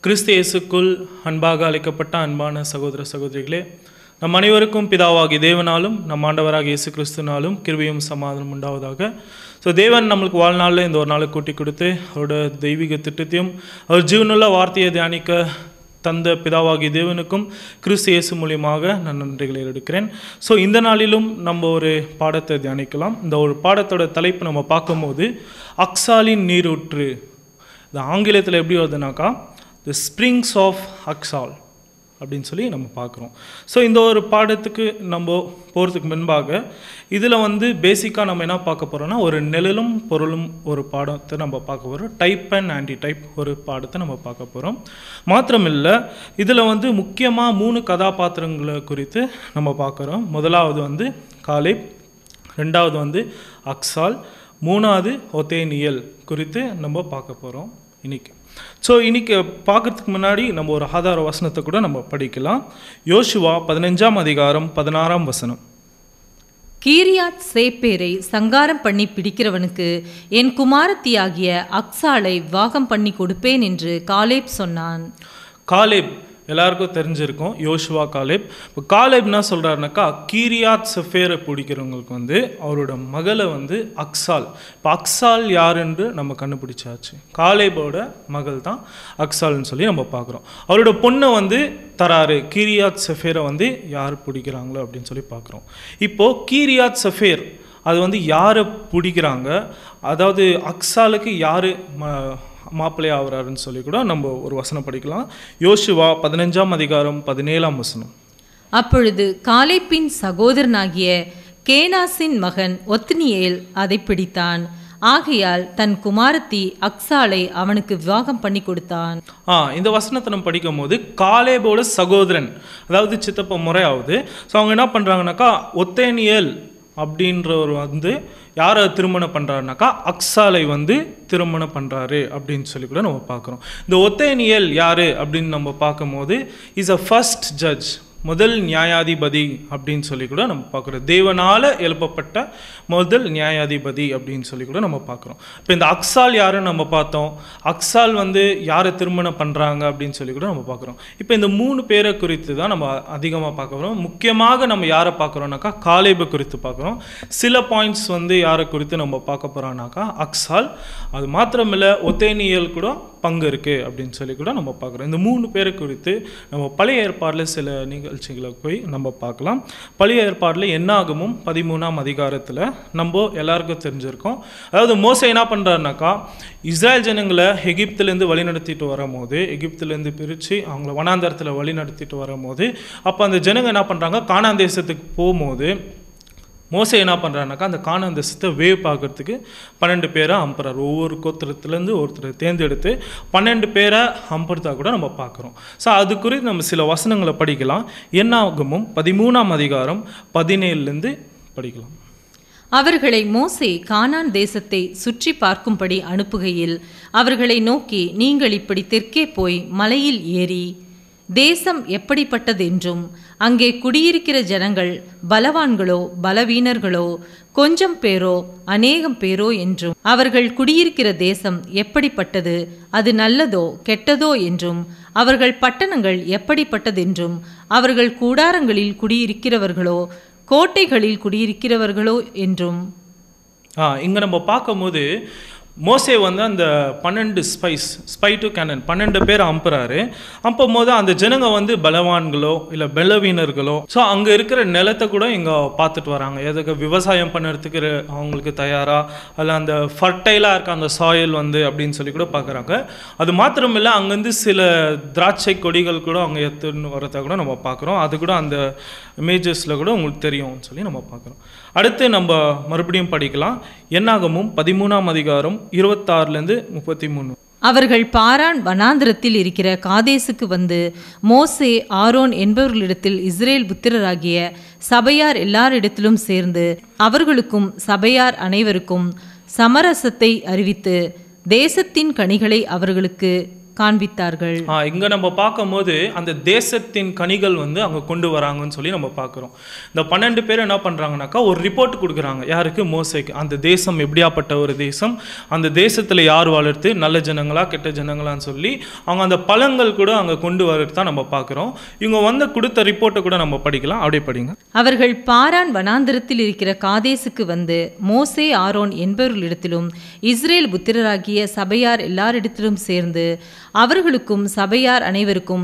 கிறிஸ்து இயேசுக்குள் அன்பாக அழைக்கப்பட்ட அன்பான சகோதர சகோதரிகளே நம் அனைவருக்கும் பிதாவாகி தேவனாலும் நம் ஆண்டவராக இயேசு கிறிஸ்துனாலும் கிருபையும் சமாதானம் உண்டாவதாக ஸோ தேவன் நம்மளுக்கு வாழ்நாளில் இந்த ஒரு நாளை கூட்டி கொடுத்து அவரோட தெய்வீக திட்டத்தையும் அவர் ஜீவனுள்ள வார்த்தையை தியானிக்க தந்த பிதாவாகி தேவனுக்கும் கிறிஸ்து இயேசு மூலியமாக நான் நன்றிகளை எடுக்கிறேன் ஸோ இந்த நாளிலும் நம்ம ஒரு பாடத்தை தியானிக்கலாம் இந்த ஒரு பாடத்தோட தலைப்பு நம்ம பார்க்கும்போது அக்சாலின் நீரூற்று இது ஆங்கிலத்தில் எப்படி வருதுனாக்கா தி ஸ்ப்ரிங்ஸ் ஆஃப் அக்சால் அப்படின்னு சொல்லி நம்ம பார்க்குறோம் ஸோ இந்த ஒரு பாடத்துக்கு நம்ம போகிறதுக்கு முன்பாக இதில் வந்து பேசிக்காக நம்ம என்ன பார்க்க போகிறோம்னா ஒரு நிழலும் பொருளும் ஒரு பாடத்தை நம்ம பார்க்க போகிறோம் டைப் அண்ட் ஆன்டி டைப் ஒரு பாடத்தை நம்ம பார்க்க போகிறோம் மாத்திரமில்லை இதில் வந்து முக்கியமாக மூணு கதாபாத்திரங்களை குறித்து நம்ம பார்க்குறோம் முதலாவது வந்து காலேப் ரெண்டாவது வந்து அக்சால் மூணாவது ஒத்தேனியல் குறித்து நம்ம பார்க்க போகிறோம் இன்னைக்கு ஸோ இன்னைக்கு பார்க்கறதுக்கு முன்னாடி நம்ம ஒரு ஆதார வசனத்தை கூட நம்ம படிக்கலாம் யோசுவா பதினஞ்சாம் அதிகாரம் பதினாறாம் வசனம் கீரியாத் சேப்பேரை சங்காரம் பண்ணி பிடிக்கிறவனுக்கு என் குமாரத்தியாகிய அக்சாலை விவாகம் பண்ணி கொடுப்பேன் என்று காலேப் சொன்னான் காலேப் எல்லாருக்கும் தெரிஞ்சிருக்கும் யோசுவா காலேப் இப்போ காலேப் என்ன சொல்கிறாருனாக்கா கீரியாத் செஃபேரை பிடிக்கிறவங்களுக்கு வந்து அவரோட மகளை வந்து அக்சால் இப்போ அக்சால் யாருன்னு நம்ம கண்டுபிடிச்சாச்சு காலேபோட மகள் தான் அக்சால்னு சொல்லி நம்ம பார்க்குறோம் அவரோட பொண்ணை வந்து தராரு கீரியாத் செஃபேரை வந்து யார் பிடிக்கிறாங்களோ அப்படின்னு சொல்லி பார்க்குறோம் இப்போது கீரியாத் செஃபேர் அது வந்து யாரை பிடிக்கிறாங்க அதாவது அக்சாலுக்கு யார் ம மாப்பிள்ளை ஆகுறாருன்னு சொல்லி கூட நம்ம ஒரு வசனம் படிக்கலாம் யோசுவா பதினஞ்சாம் அதிகாரம் பதினேழாம் வசனம் அப்பொழுது காலேப்பின் சகோதரனாகிய கேனாசின் மகன் ஒத்னியேல் அதை பிடித்தான் ஆகையால் தன் குமாரத்தி அக்சாலை அவனுக்கு விவாகம் பண்ணி கொடுத்தான் ஆ இந்த வசனத்தை நம்ம படிக்கும் போது காலேபோட சகோதரன் அதாவது சித்தப்பா முறை ஆகுது ஸோ அவங்க என்ன பண்ணுறாங்கனாக்கா ஒத்தேனியல் அப்படின்றவர் வந்து யாரை திருமணம் பண்ணுறாருனாக்கா அக்சாலை வந்து திருமணம் பண்ணுறாரு அப்படின்னு சொல்லி கூட நம்ம பார்க்குறோம் இந்த ஒத்தேனியல் யார் அப்படின்னு நம்ம பார்க்கும்போது இஸ் அ ஃபர்ஸ்ட் ஜட்ஜ் முதல் நியாயாதிபதி அப்படின்னு சொல்லி கூட நம்ம பார்க்குறோம் தேவனால் எழுப்பப்பட்ட முதல் நியாயாதிபதி அப்படின்னு சொல்லி கூட நம்ம பார்க்குறோம் இப்போ இந்த அக்சால் யாருன்னு நம்ம பார்த்தோம் அக்சால் வந்து யாரை திருமணம் பண்ணுறாங்க அப்படின்னு சொல்லி கூட நம்ம பார்க்குறோம் இப்போ இந்த மூணு பேரை குறித்து தான் நம்ம அதிகமாக பார்க்க போகிறோம் முக்கியமாக நம்ம யாரை பார்க்குறோம்னாக்கா காலேபை குறித்து பார்க்குறோம் சில பாயிண்ட்ஸ் வந்து யாரை குறித்து நம்ம பார்க்க போகிறோம்னாக்கா அக்சால் அது மாத்திரமில்லை ஒத்தேனியல் கூட பங்கு இருக்குது அப்படின்னு சொல்லி கூட நம்ம பார்க்குறோம் இந்த மூணு பேரை குறித்து நம்ம பழைய ஏற்பாடில் சில நிகழ்ச்சிகளை போய் நம்ம பார்க்கலாம் பழைய ஏற்பாடில் என்னாகமும் பதிமூணாம் அதிகாரத்தில் நம்ம எல்லாருக்கும் தெரிஞ்சிருக்கோம் அதாவது மோசை என்ன பண்ணுறாருனாக்கா இஸ்ரேல் ஜனங்களை எகிப்துலேருந்து வழி நடத்திட்டு வரும்போது எகிப்துலேருந்து பிரித்து அவங்கள வனாந்தரத்தில் வழி நடத்திட்டு வரும்போது அப்போ அந்த ஜனங்க என்ன பண்ணுறாங்க காணான் தேசத்துக்கு போகும்போது மோசை என்ன பண்ணுறாருனாக்கா அந்த காணான் தேசத்தை வேவ் பார்க்கறதுக்கு பன்னெண்டு பேரை அம்புறார் ஒவ்வொரு கோத்திரத்துலேருந்து ஒருத்தர் தேர்ந்தெடுத்து பன்னெண்டு பேரை அம்புறதா கூட நம்ம பார்க்குறோம் ஸோ அது குறித்து நம்ம சில வசனங்களை படிக்கலாம் என்ன ஆகுமும் பதிமூணாம் அதிகாரம் பதினேழுலேருந்து படிக்கலாம் அவர்களை மோசே கானான் தேசத்தை சுற்றி பார்க்கும்படி அனுப்புகையில் அவர்களை நோக்கி நீங்கள் இப்படி தெற்கே போய் மலையில் ஏறி தேசம் எப்படிப்பட்டதென்றும் அங்கே குடியிருக்கிற ஜனங்கள் பலவான்களோ பலவீனர்களோ கொஞ்சம் பேரோ அநேகம் பேரோ என்றும் அவர்கள் குடியிருக்கிற தேசம் எப்படிப்பட்டது அது நல்லதோ கெட்டதோ என்றும் அவர்கள் பட்டணங்கள் எப்படிப்பட்டதென்றும் அவர்கள் கூடாரங்களில் குடியிருக்கிறவர்களோ கோட்டைகளில் குடியிருக்கிறவர்களோ என்றும் ஆ இங்கே நம்ம பார்க்கும்போது மோசே வந்து அந்த பன்னெண்டு ஸ்பைஸ் ஸ்பை டு கேனன் பன்னெண்டு பேர் அம்புறாரு அம்பும் போது அந்த ஜனங்க வந்து பலவான்களோ இல்லை பலவீனர்களோ ஸோ அங்கே இருக்கிற நிலத்தை கூட இங்கே பார்த்துட்டு வராங்க எதுக்கு விவசாயம் பண்ணுறதுக்கு ரெ- அவங்களுக்கு தயாரா அதில் அந்த ஃபர்டைலாக இருக்க அந்த சாயில் வந்து அப்படின்னு சொல்லி கூட பார்க்குறாங்க அது மாத்திரம் இல்லை அங்கேருந்து சில திராட்சை கொடிகள் கூட அங்கே எடுத்துன்னு வரதை கூட நம்ம பார்க்குறோம் அது கூட அந்த இமேஜஸில் கூட உங்களுக்கு தெரியும்னு சொல்லி நம்ம பார்க்குறோம் அடுத்து நம்ம மறுபடியும் படிக்கலாம் என்னாகமும் பதிமூணாம் அதிகாரம் இருபத்தாறுலேருந்து முப்பத்தி மூணு அவர்கள் பாரான் வனாந்திரத்தில் இருக்கிற காதேசுக்கு வந்து மோசே ஆரோன் என்பவர்களிடத்தில் இஸ்ரேல் புத்திரராகிய சபையார் எல்லாரிடத்திலும் சேர்ந்து அவர்களுக்கும் சபையார் அனைவருக்கும் சமரசத்தை அறிவித்து தேசத்தின் கனிகளை அவர்களுக்கு காண்பித்தார்கள் ஆ இங்கே நம்ம பார்க்கும்போது அந்த தேசத்தின் கனிகள் வந்து அங்கே கொண்டு வராங்கன்னு சொல்லி நம்ம பார்க்குறோம் இந்த பன்னெண்டு பேர் என்ன பண்ணுறாங்கனாக்கா ஒரு ரிப்போர்ட் கொடுக்குறாங்க யாருக்கு மோசைக்கு அந்த தேசம் எப்படியாப்பட்ட ஒரு தேசம் அந்த தேசத்தில் யார் வளர்த்து நல்ல ஜனங்களா கெட்ட ஜனங்களான்னு சொல்லி அவங்க அந்த பழங்கள் கூட அங்கே கொண்டு வரது தான் நம்ம பார்க்குறோம் இவங்க வந்து கொடுத்த ரிப்போர்ட்டை கூட நம்ம படிக்கலாம் அப்படியே படிங்க அவர்கள் பாரான் வனாந்திரத்தில் இருக்கிற காதேசுக்கு வந்து மோசே ஆரோன் என்பவர்களிடத்திலும் இஸ்ரேல் புத்திரராகிய சபையார் எல்லாரிடத்திலும் சேர்ந்து அவர்களுக்கும் சபையார் அனைவருக்கும்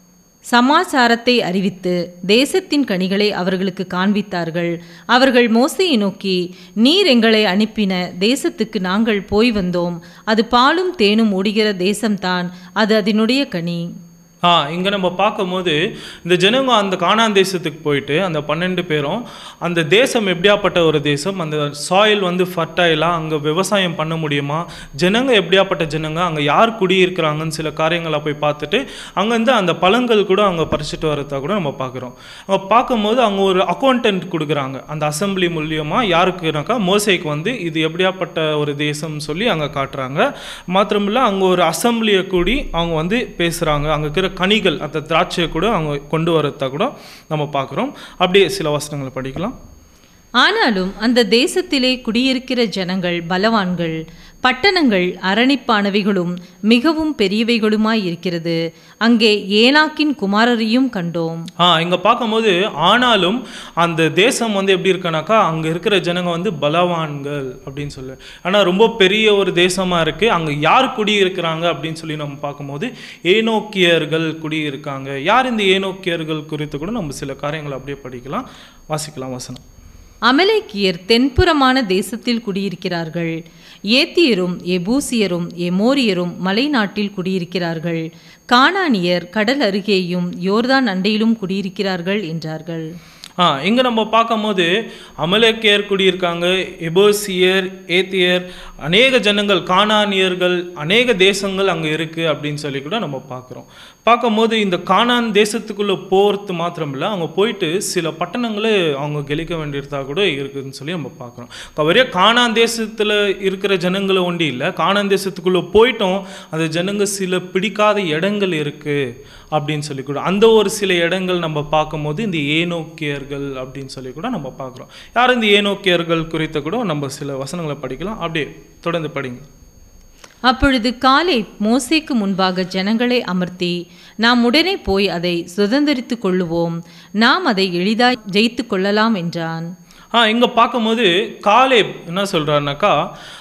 சமாச்சாரத்தை அறிவித்து தேசத்தின் கனிகளை அவர்களுக்கு காண்பித்தார்கள் அவர்கள் மோசையை நோக்கி நீர் எங்களை அனுப்பின தேசத்துக்கு நாங்கள் போய் வந்தோம் அது பாலும் தேனும் ஓடுகிற தேசம்தான் அது அதனுடைய கனி ஆ இங்கே நம்ம பார்க்கும்போது இந்த ஜனங்க அந்த கானான் தேசத்துக்கு போயிட்டு அந்த பன்னெண்டு பேரும் அந்த தேசம் எப்படியாப்பட்ட ஒரு தேசம் அந்த சாயில் வந்து ஃபர்டைலாக அங்கே விவசாயம் பண்ண முடியுமா ஜனங்க எப்படியாப்பட்ட ஜனங்க அங்கே யார் குடியிருக்கிறாங்கன்னு சில காரியங்களை போய் பார்த்துட்டு அங்கேருந்து அந்த பழங்கள் கூட அங்கே பறிச்சுட்டு வரதா கூட நம்ம பார்க்குறோம் அங்கே பார்க்கும்போது அவங்க ஒரு அக்கௌண்டன்ட் கொடுக்குறாங்க அந்த அசம்பிளி மூலியமாக யாருக்குனாக்கா மோசைக்கு வந்து இது எப்படியாப்பட்ட ஒரு தேசம்னு சொல்லி அங்கே காட்டுறாங்க மாத்திரமில்ல அங்கே ஒரு அசம்பிளியை கூடி அவங்க வந்து பேசுகிறாங்க அங்கே இருக்கிற கனிகள் அந்த திராட்சையை கூட அவங்க கொண்டு வரதா கூட நம்ம பார்க்குறோம் அப்படியே சில வசனங்களை படிக்கலாம் ஆனாலும் அந்த தேசத்திலே குடியிருக்கிற ஜனங்கள் பலவான்கள் பட்டணங்கள் அரணிப்பானவைகளும் மிகவும் பெரியவைகளுமாய் இருக்கிறது அங்கே ஏனாக்கின் குமாரரையும் கண்டோம் ஆ இங்கே பார்க்கும்போது ஆனாலும் அந்த தேசம் வந்து எப்படி இருக்குனாக்கா அங்கே இருக்கிற ஜனங்க வந்து பலவான்கள் அப்படின்னு சொல்லு ஆனால் ரொம்ப பெரிய ஒரு தேசமாக இருக்குது அங்கே யார் குடியிருக்கிறாங்க அப்படின்னு சொல்லி நம்ம பார்க்கும்போது ஏனோக்கியர்கள் குடியிருக்காங்க யார் இந்த ஏனோக்கியர்கள் குறித்து கூட நம்ம சில காரியங்களை அப்படியே படிக்கலாம் வாசிக்கலாம் வசனம் அமலேக்கியர் தென்புறமான தேசத்தில் குடியிருக்கிறார்கள் ஏத்தியரும் எபூசியரும் எமோரியரும் மலைநாட்டில் குடியிருக்கிறார்கள் கானானியர் கடல் அருகேயும் யோர்தான் அண்டையிலும் குடியிருக்கிறார்கள் என்றார்கள் ஆ இங்கே நம்ம பார்க்கும்போது அமலேக்கியர் குடியிருக்காங்க எபோசியர் ஏத்தியர் அநேக ஜனங்கள் கானானியர்கள் அநேக தேசங்கள் அங்கே இருக்குது அப்படின்னு சொல்லி கூட நம்ம பார்க்குறோம் பார்க்கும்போது இந்த கானான் தேசத்துக்குள்ளே போகிறது மாத்திரம் இல்லை அவங்க போயிட்டு சில பட்டணங்களை அவங்க கெளிக்க வேண்டியதாக கூட இருக்குதுன்னு சொல்லி நம்ம பார்க்குறோம் கவரியா கானான் தேசத்தில் இருக்கிற ஜனங்களை ஒண்டி இல்லை கானான் தேசத்துக்குள்ளே போயிட்டோம் அந்த ஜனங்க சில பிடிக்காத இடங்கள் இருக்குது அப்படின்னு சொல்லி கூட அந்த ஒரு சில இடங்கள் நம்ம பார்க்கும்போது இந்த ஏனோக்கியர்கள் அப்படின்னு சொல்லி கூட நம்ம பார்க்குறோம் யார் இந்த ஏனோக்கியர்கள் குறித்த கூட நம்ம சில வசனங்களை படிக்கலாம் அப்படியே தொடர்ந்து படிங்க அப்பொழுது காலை மோசேக்கு முன்பாக ஜனங்களை அமர்த்தி நாம் உடனே போய் அதை சுதந்தரித்து கொள்ளுவோம் நாம் அதை எளிதாய் ஜெயித்து கொள்ளலாம் என்றான் ஆ இங்கே பார்க்கும்போது காலேப் என்ன சொல்கிறாருனாக்கா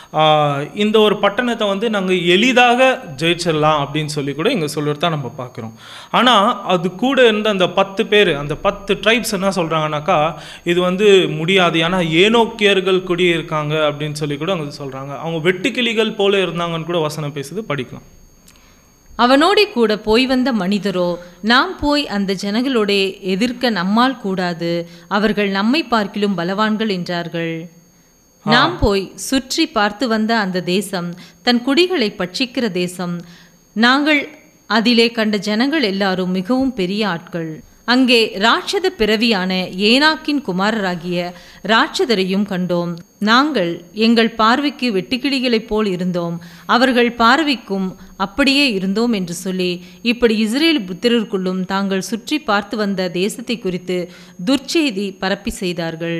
இந்த ஒரு பட்டணத்தை வந்து நாங்கள் எளிதாக ஜெயிச்சிடலாம் அப்படின்னு சொல்லி கூட இங்கே சொல்லிட்டு தான் நம்ம பார்க்குறோம் ஆனால் அது கூட இருந்த அந்த பத்து பேர் அந்த பத்து ட்ரைப்ஸ் என்ன சொல்கிறாங்கனாக்கா இது வந்து முடியாது ஏன்னா ஏனோக்கியர்கள் குடியிருக்காங்க அப்படின்னு சொல்லி கூட அவங்க சொல்கிறாங்க அவங்க வெட்டுக்கிளிகள் போல இருந்தாங்கன்னு கூட வசனம் பேசுது படிக்கலாம் அவனோடே கூட போய் வந்த மனிதரோ நாம் போய் அந்த ஜனங்களோடே எதிர்க்க நம்மால் கூடாது அவர்கள் நம்மை பார்க்கிலும் பலவான்கள் என்றார்கள் நாம் போய் சுற்றி பார்த்து வந்த அந்த தேசம் தன் குடிகளை பட்சிக்கிற தேசம் நாங்கள் அதிலே கண்ட ஜனங்கள் எல்லாரும் மிகவும் பெரிய ஆட்கள் அங்கே ராட்சத பிறவியான ஏனாக்கின் குமாரராகிய ராட்சதரையும் கண்டோம் நாங்கள் எங்கள் பார்வைக்கு வெட்டுக்கிளிகளைப் போல் இருந்தோம் அவர்கள் பார்வைக்கும் அப்படியே இருந்தோம் என்று சொல்லி இப்படி இஸ்ரேல் புத்திரருக்குள்ளும் தாங்கள் சுற்றி பார்த்து வந்த தேசத்தை குறித்து துர்ச்செய்தி பரப்பி செய்தார்கள்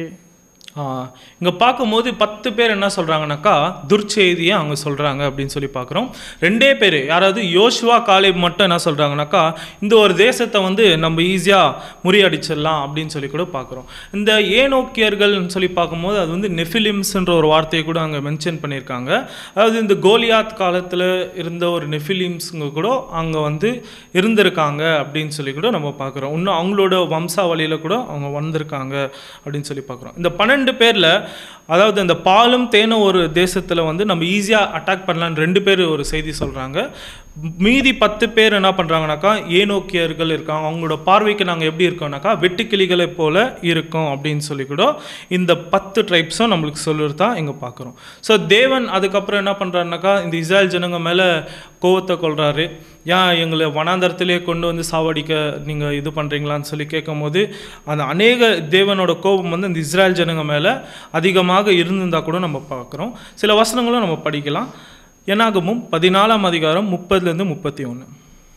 இங்கே பார்க்கும்போது பத்து பேர் என்ன சொல்கிறாங்கனாக்கா துர்ச்செய்தியை அவங்க சொல்கிறாங்க அப்படின்னு சொல்லி பார்க்குறோம் ரெண்டே பேர் யாராவது யோசுவா காலேப் மட்டும் என்ன சொல்கிறாங்கனாக்கா இந்த ஒரு தேசத்தை வந்து நம்ம ஈஸியாக முறியடிச்சிடலாம் அப்படின்னு சொல்லி கூட பார்க்குறோம் இந்த ஏனோக்கியர்கள்னு சொல்லி பார்க்கும்போது அது வந்து நெஃபிலிம்ஸ்ன்ற ஒரு வார்த்தையை கூட அங்கே மென்ஷன் பண்ணியிருக்காங்க அதாவது இந்த கோலியாத் காலத்தில் இருந்த ஒரு நெஃபிலிம்ஸுங்க கூட அங்கே வந்து இருந்திருக்காங்க அப்படின்னு சொல்லி கூட நம்ம பார்க்குறோம் இன்னும் அவங்களோட வம்சாவளியில் கூட அவங்க வந்திருக்காங்க அப்படின்னு சொல்லி பார்க்குறோம் இந்த பன்னெண்டு பன்னெண்டு பேரில் அதாவது அந்த பாலும் தேனும் ஒரு தேசத்தில் வந்து நம்ம ஈஸியாக அட்டாக் பண்ணலான்னு ரெண்டு பேர் ஒரு செய்தி சொல்கிறாங்க மீதி பத்து பேர் என்ன பண்ணுறாங்கனாக்கா ஏனோக்கியர்கள் இருக்காங்க அவங்களோட பார்வைக்கு நாங்கள் எப்படி இருக்கோம்னாக்கா வெட்டுக்கிளிகளை போல இருக்கோம் அப்படின்னு சொல்லி கூட இந்த பத்து ட்ரைப்ஸும் நம்மளுக்கு சொல்லுறது தான் இங்கே பார்க்குறோம் ஸோ தேவன் அதுக்கப்புறம் என்ன பண்ணுறாருனாக்கா இந்த இஸ்ராயல் ஜனங்க மேலே கோவத்தை கொள்கிறாரு ஏன் எங்களை வனாந்தரத்திலே கொண்டு வந்து சாவடிக்க நீங்கள் இது பண்ணுறீங்களான்னு சொல்லி கேட்கும்போது அந்த அநேக தேவனோட கோபம் வந்து இந்த இஸ்ராயல் ஜனங்க மேலே அதிகமாக இருந்திருந்தால் கூட நம்ம பார்க்குறோம் சில வசனங்களும் நம்ம படிக்கலாம் என்னாகமும் பதினாலாம் அதிகாரம் முப்பதுலேருந்து முப்பத்தி ஒன்று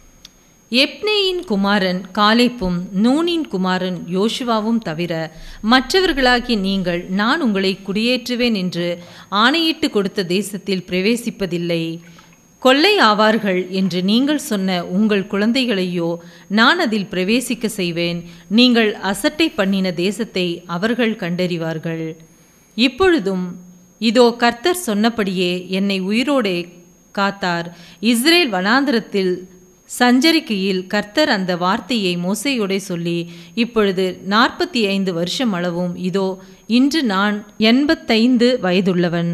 எப்னேயின் குமாரன் காலேப்பும் நூனின் குமாரன் யோசுவாவும் தவிர மற்றவர்களாகிய நீங்கள் நான் உங்களை குடியேற்றுவேன் என்று ஆணையிட்டு கொடுத்த தேசத்தில் பிரவேசிப்பதில்லை கொள்ளை ஆவார்கள் என்று நீங்கள் சொன்ன உங்கள் குழந்தைகளையோ நான் அதில் பிரவேசிக்க செய்வேன் நீங்கள் அசட்டை பண்ணின தேசத்தை அவர்கள் கண்டறிவார்கள் இப்பொழுதும் இதோ கர்த்தர் சொன்னபடியே என்னை உயிரோடே காத்தார் இஸ்ரேல் வனாந்திரத்தில் சஞ்சரிக்கையில் கர்த்தர் அந்த வார்த்தையை மோசையோடே சொல்லி இப்பொழுது நாற்பத்தி ஐந்து வருஷம் அளவும் இதோ இன்று நான் எண்பத்தைந்து வயதுள்ளவன்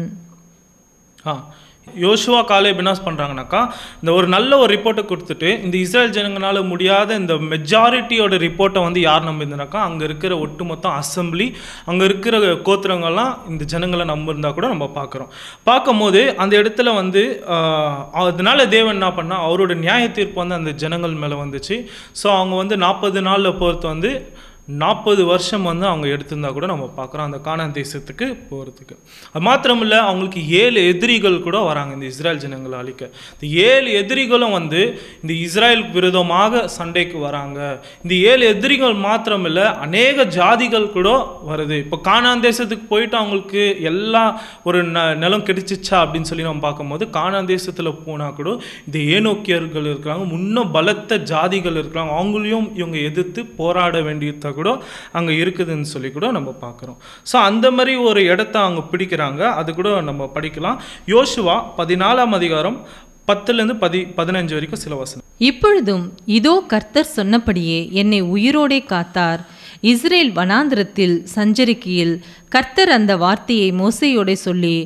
ஆ யோசுவா காலேப் என்ன பண்ணுறாங்கனாக்கா இந்த ஒரு நல்ல ஒரு ரிப்போர்ட்டை கொடுத்துட்டு இந்த இஸ்ரேல் ஜனங்களால முடியாத இந்த மெஜாரிட்டியோட ரிப்போர்ட்டை வந்து யார் நம்பியிருந்தாக்கா அங்கே இருக்கிற ஒட்டுமொத்த அசம்பிளி அங்கே இருக்கிற கோத்திரங்கள்லாம் இந்த ஜனங்களை நம்பியிருந்தா கூட நம்ம பார்க்குறோம் பார்க்கும்போது அந்த இடத்துல வந்து ஆஹ், அதனால தேவன் என்ன பண்ணா அவரோட நியாய தீர்ப்பு வந்து அந்த ஜனங்கள் மேலே வந்துச்சு ஸோ அவங்க வந்து நாற்பது நாளில் பொறுத்து வந்து நாற்பது வருஷம் வந்து அவங்க எடுத்திருந்தா கூட நம்ம பார்க்குறோம் அந்த கானான் தேசத்துக்கு போகிறதுக்கு அது மாத்திரம் இல்லை அவங்களுக்கு ஏழு எதிரிகள் கூட வராங்க இந்த இஸ்ரேல் ஜனங்களை அழிக்க இந்த ஏழு எதிரிகளும் வந்து இந்த இஸ்ரேல் விரோதமாக சண்டைக்கு வராங்க இந்த ஏழு எதிரிகள் மாத்திரம் இல்லை அநேக ஜாதிகள் கூட வருது இப்போ கானான் தேசத்துக்கு போயிட்டு அவங்களுக்கு எல்லா ஒரு ந நிலம் கிடைச்சிச்சா அப்படின்னு சொல்லி நம்ம பார்க்கும்போது கானான் தேசத்தில் போனால் கூட இந்த ஏனோக்கியர்கள் இருக்கிறாங்க முன்ன பலத்த ஜாதிகள் இருக்கிறாங்க அவங்களையும் இவங்க எதிர்த்து போராட வேண்டியதாக கூட அங்கே இருக்குதுன்னு சொல்லி கூட நம்ம பார்க்குறோம் ஸோ அந்த மாதிரி ஒரு இடத்த அவங்க பிடிக்கிறாங்க அது கூட நம்ம படிக்கலாம் யோசுவா பதினாலாம் அதிகாரம் பத்துலேருந்து பதி பதினஞ்சு வரைக்கும் சில வசனம் இப்பொழுதும் இதோ கர்த்தர் சொன்னபடியே என்னை உயிரோடே காத்தார் இஸ்ரேல் வனாந்திரத்தில் சஞ்சரிக்கையில் கர்த்தர் அந்த வார்த்தையை மோசையோடே சொல்லி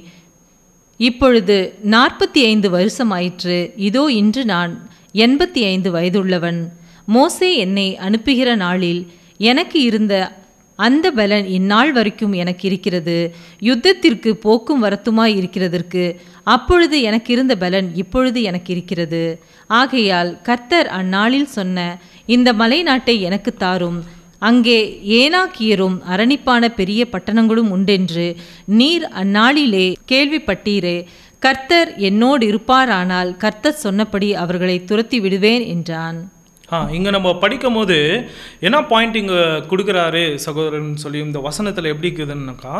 இப்பொழுது நாற்பத்தி ஐந்து வருஷமாயிற்று இதோ இன்று நான் எண்பத்தி ஐந்து வயதுள்ளவன் மோசே என்னை அனுப்புகிற நாளில் எனக்கு இருந்த அந்த பலன் இந்நாள் வரைக்கும் எனக்கு இருக்கிறது யுத்தத்திற்கு போக்கும் வரத்துமாய் இருக்கிறதற்கு அப்பொழுது எனக்கு இருந்த பலன் இப்பொழுது எனக்கு இருக்கிறது ஆகையால் கர்த்தர் அந்நாளில் சொன்ன இந்த மலை நாட்டை எனக்கு தாரும் அங்கே ஏனாக்கியரும் அரணிப்பான பெரிய பட்டணங்களும் உண்டென்று நீர் அந்நாளிலே கேள்விப்பட்டீரே கர்த்தர் என்னோடு இருப்பாரானால் கர்த்தர் சொன்னபடி அவர்களை துரத்தி விடுவேன் என்றான் ஆ இங்கே நம்ம படிக்கும் போது என்ன பாயிண்ட் இங்கே கொடுக்குறாரு சகோதரன் சொல்லி இந்த வசனத்தில் எப்படி இருக்குதுன்னாக்கா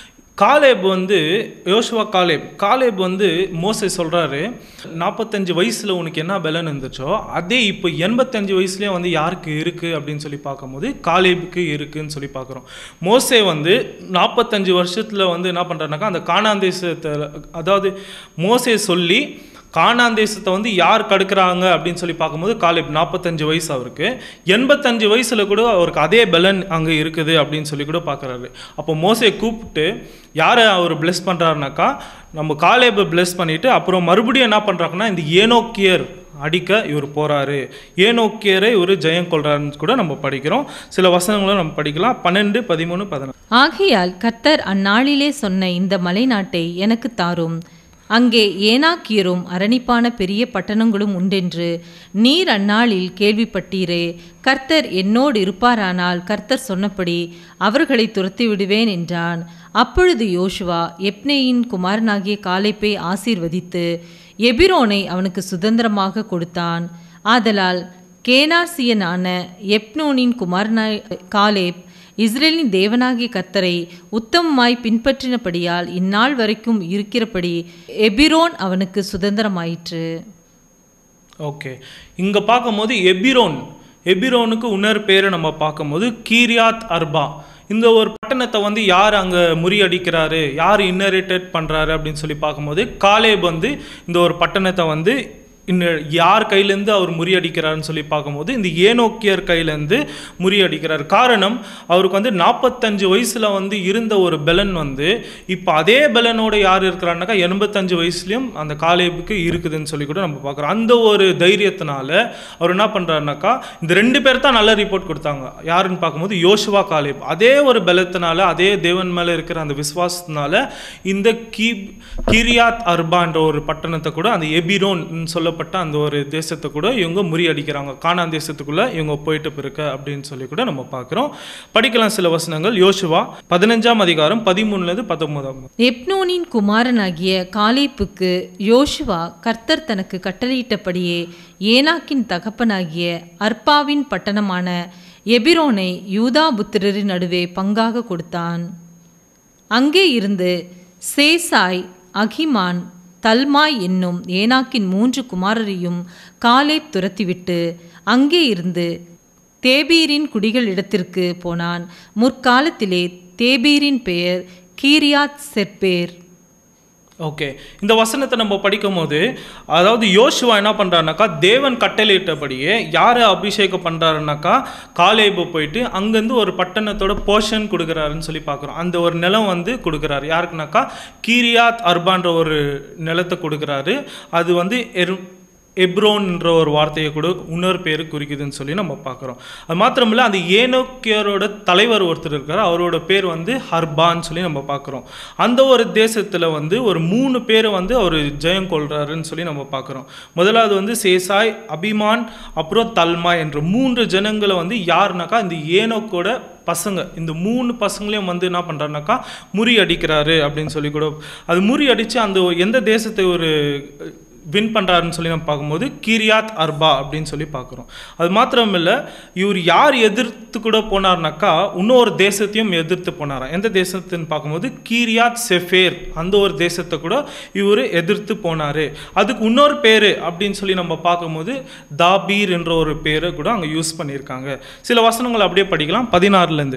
காலேப் வந்து யோசுவா காலேப் காலேப் வந்து மோசே சொல்கிறாரு நாற்பத்தஞ்சு வயசில் உனக்கு என்ன பலன் இருந்துச்சோ அதே இப்போ எண்பத்தஞ்சு வயசுலேயே வந்து யாருக்கு இருக்குது அப்படின்னு சொல்லி பார்க்கும்போது காலேபுக்கு இருக்குன்னு சொல்லி பார்க்குறோம் மோசே வந்து நாற்பத்தஞ்சு வருஷத்தில் வந்து என்ன பண்ணுறாருனாக்கா அந்த காணாந்தேசத்தை அதாவது மோசே சொல்லி கானான் தேசத்தை வந்து யார் கடுக்குறாங்க அப்படின்னு சொல்லி பார்க்கும்போது காலேப் நாற்பத்தஞ்சு வயசு அவருக்கு எண்பத்தஞ்சு வயசில் கூட அவருக்கு அதே பலன் அங்கே இருக்குது அப்படின்னு சொல்லி கூட பார்க்குறாரு அப்போ மோசையை கூப்பிட்டு யாரை அவர் பிளெஸ் பண்ணுறாருனாக்கா நம்ம காலேபை பிளெஸ் பண்ணிவிட்டு அப்புறம் மறுபடியும் என்ன பண்ணுறாங்கன்னா இந்த ஏனோக்கியர் அடிக்க இவர் போகிறாரு ஏனோக்கியரை இவர் ஜெயம் கொள்றாருன்னு கூட நம்ம படிக்கிறோம் சில வசனங்களும் நம்ம படிக்கலாம் பன்னெண்டு பதிமூணு பதினாறு ஆகையால் கர்த்தர் அந்நாளிலே சொன்ன இந்த மலை நாட்டை எனக்கு தாரும் அங்கே ஏனாக்கியரும் அரணிப்பான பெரிய பட்டணங்களும் உண்டென்று நீர் அந்நாளில் கேள்விப்பட்டீரே கர்த்தர் என்னோடு இருப்பாரானால் கர்த்தர் சொன்னபடி அவர்களை துரத்தி விடுவேன் என்றான் அப்பொழுது யோசுவா எப்னேயின் குமாரனாகிய காலேப்பை ஆசீர்வதித்து எபிரோனை அவனுக்கு சுதந்திரமாக கொடுத்தான் ஆதலால் கேனாசியனான எப்னோனின் குமாரனாய் காலேப் இஸ்ரேலின் தேவனாகிய கர்த்தரை உத்தமமாய் பின்பற்றினபடியால் இந்நாள் வரைக்கும் இருக்கிறபடி எபிரோன் அவனுக்கு சுதந்திரமாயிற்று ஓகே இங்கே பார்க்கும்போது எபிரோன் எபிரோனுக்கு இன்னொரு பேரை நம்ம பார்க்கும்போது கீரியாத் அர்பா இந்த ஒரு பட்டணத்தை வந்து யார் அங்கே முறியடிக்கிறாரு யார் இன்னரேட்டட் பண்ணுறாரு அப்படின்னு சொல்லி பார்க்கும்போது காலேப் வந்து இந்த ஒரு பட்டணத்தை வந்து இன்னும் யார் கையிலேருந்து அவர் முறியடிக்கிறாருன்னு சொல்லி பார்க்கும்போது இந்த ஏனோக்கியர் கையிலேருந்து முறியடிக்கிறார் காரணம் அவருக்கு வந்து நாற்பத்தஞ்சு வயசில் வந்து இருந்த ஒரு பெலன் வந்து இப்போ அதே பெலனோட யார் இருக்கிறாருனாக்கா எண்பத்தஞ்சு வயசுலையும் அந்த காலேபுக்கு இருக்குதுன்னு சொல்லி கூட நம்ம பார்க்குறோம் அந்த ஒரு தைரியத்தினால அவர் என்ன பண்ணுறாருனாக்கா இந்த ரெண்டு பேர் தான் நல்ல ரிப்போர்ட் கொடுத்தாங்க யாருன்னு பார்க்கும்போது யோசுவா காலேப் அதே ஒரு பலத்தினால அதே தேவன் மேலே இருக்கிற அந்த விசுவாசத்தினால இந்த கீ கிரியாத் அர்பான்ற ஒரு பட்டணத்தை கூட அந்த எபிரோன் சொல்லப்படுற சொல்லப்பட்ட அந்த ஒரு தேசத்தை கூட இவங்க முறியடிக்கிறாங்க கானான் தேசத்துக்குள்ள இவங்க போயிட்டு பிறக்க அப்படின்னு சொல்லி கூட நம்ம பார்க்குறோம் படிக்கலாம் சில வசனங்கள் யோசுவா பதினஞ்சாம் அதிகாரம் பதிமூணுலேருந்து பத்தொன்பதாம் எப்னோனின் குமாரனாகிய காலேப்புக்கு யோசுவா கர்த்தர் தனக்கு கட்டளையிட்டபடியே ஏனாக்கின் தகப்பனாகிய அர்பாவின் பட்டணமான எபிரோனை யூதா புத்திரரின் நடுவே பங்காக கொடுத்தான் அங்கே இருந்து சேசாய் அகிமான் தல்மாய் என்னும் ஏனாக்கின் மூன்று குமாரரையும் காலேப் துரத்திவிட்டு அங்கே இருந்து தேபீரின் குடிகள் இடத்திற்கு போனான் முற்காலத்திலே தேபீரின் பெயர் கீரியாத் செப்பேர் ஓகே இந்த வசனத்தை நம்ம படிக்கும் போது அதாவது யோசுவா என்ன பண்ணுறாருனாக்கா தேவன் கட்டளையிட்டபடியே யாரை அபிஷேகம் பண்ணுறாருனாக்கா காலேபு போயிட்டு அங்கேருந்து ஒரு பட்டணத்தோட போர்ஷன் கொடுக்குறாருன்னு சொல்லி பார்க்குறோம் அந்த ஒரு நிலம் வந்து கொடுக்குறாரு யாருக்குனாக்கா கீரியாத் அர்பான்ற ஒரு நிலத்தை கொடுக்குறாரு அது வந்து எர் எப்ரோன்ன்ற ஒரு வார்த்தையை கூட இன்னொரு பேர் குறிக்குதுன்னு சொல்லி நம்ம பார்க்குறோம் அது மாத்திரமில்ல அந்த ஏனோக்கியரோட தலைவர் ஒருத்தர் இருக்கார் அவரோட பேர் வந்து ஹர்பான்னு சொல்லி நம்ம பார்க்குறோம் அந்த ஒரு தேசத்தில் வந்து ஒரு மூணு பேரை வந்து அவர் ஜெயம் கொள்றாருன்னு சொல்லி நம்ம பார்க்குறோம் முதலாவது வந்து சேசாய் அபிமான் அப்புறம் தல்மா என்ற மூன்று ஜனங்களை வந்து யாருனாக்கா இந்த ஏனோக்கோட பசங்க இந்த மூணு பசங்களையும் வந்து என்ன பண்ணுறாருனாக்கா முறியடிக்கிறாரு அப்படின்னு சொல்லி கூட அது முறியடித்து அந்த எந்த தேசத்தை ஒரு வின் பண்ணுறாருன்னு சொல்லி நம்ம பார்க்கும்போது கீரியாத் அர்பா அப்படின்னு சொல்லி பார்க்குறோம் அது மாத்திரம் இல்லை இவர் யார் எதிர்த்து கூட போனார்னாக்கா இன்னொரு தேசத்தையும் எதிர்த்து போனாராம் எந்த தேசத்துன்னு பார்க்கும்போது கீரியாத் செஃபேர் அந்த ஒரு தேசத்தை கூட இவர் எதிர்த்து போனார் அதுக்கு இன்னொரு பேர் அப்படின்னு சொல்லி நம்ம பார்க்கும்போது தாபீர் என்ற ஒரு பேரை கூட அங்கே யூஸ் பண்ணியிருக்காங்க சில வசனங்கள் அப்படியே படிக்கலாம் பதினாறுலேருந்து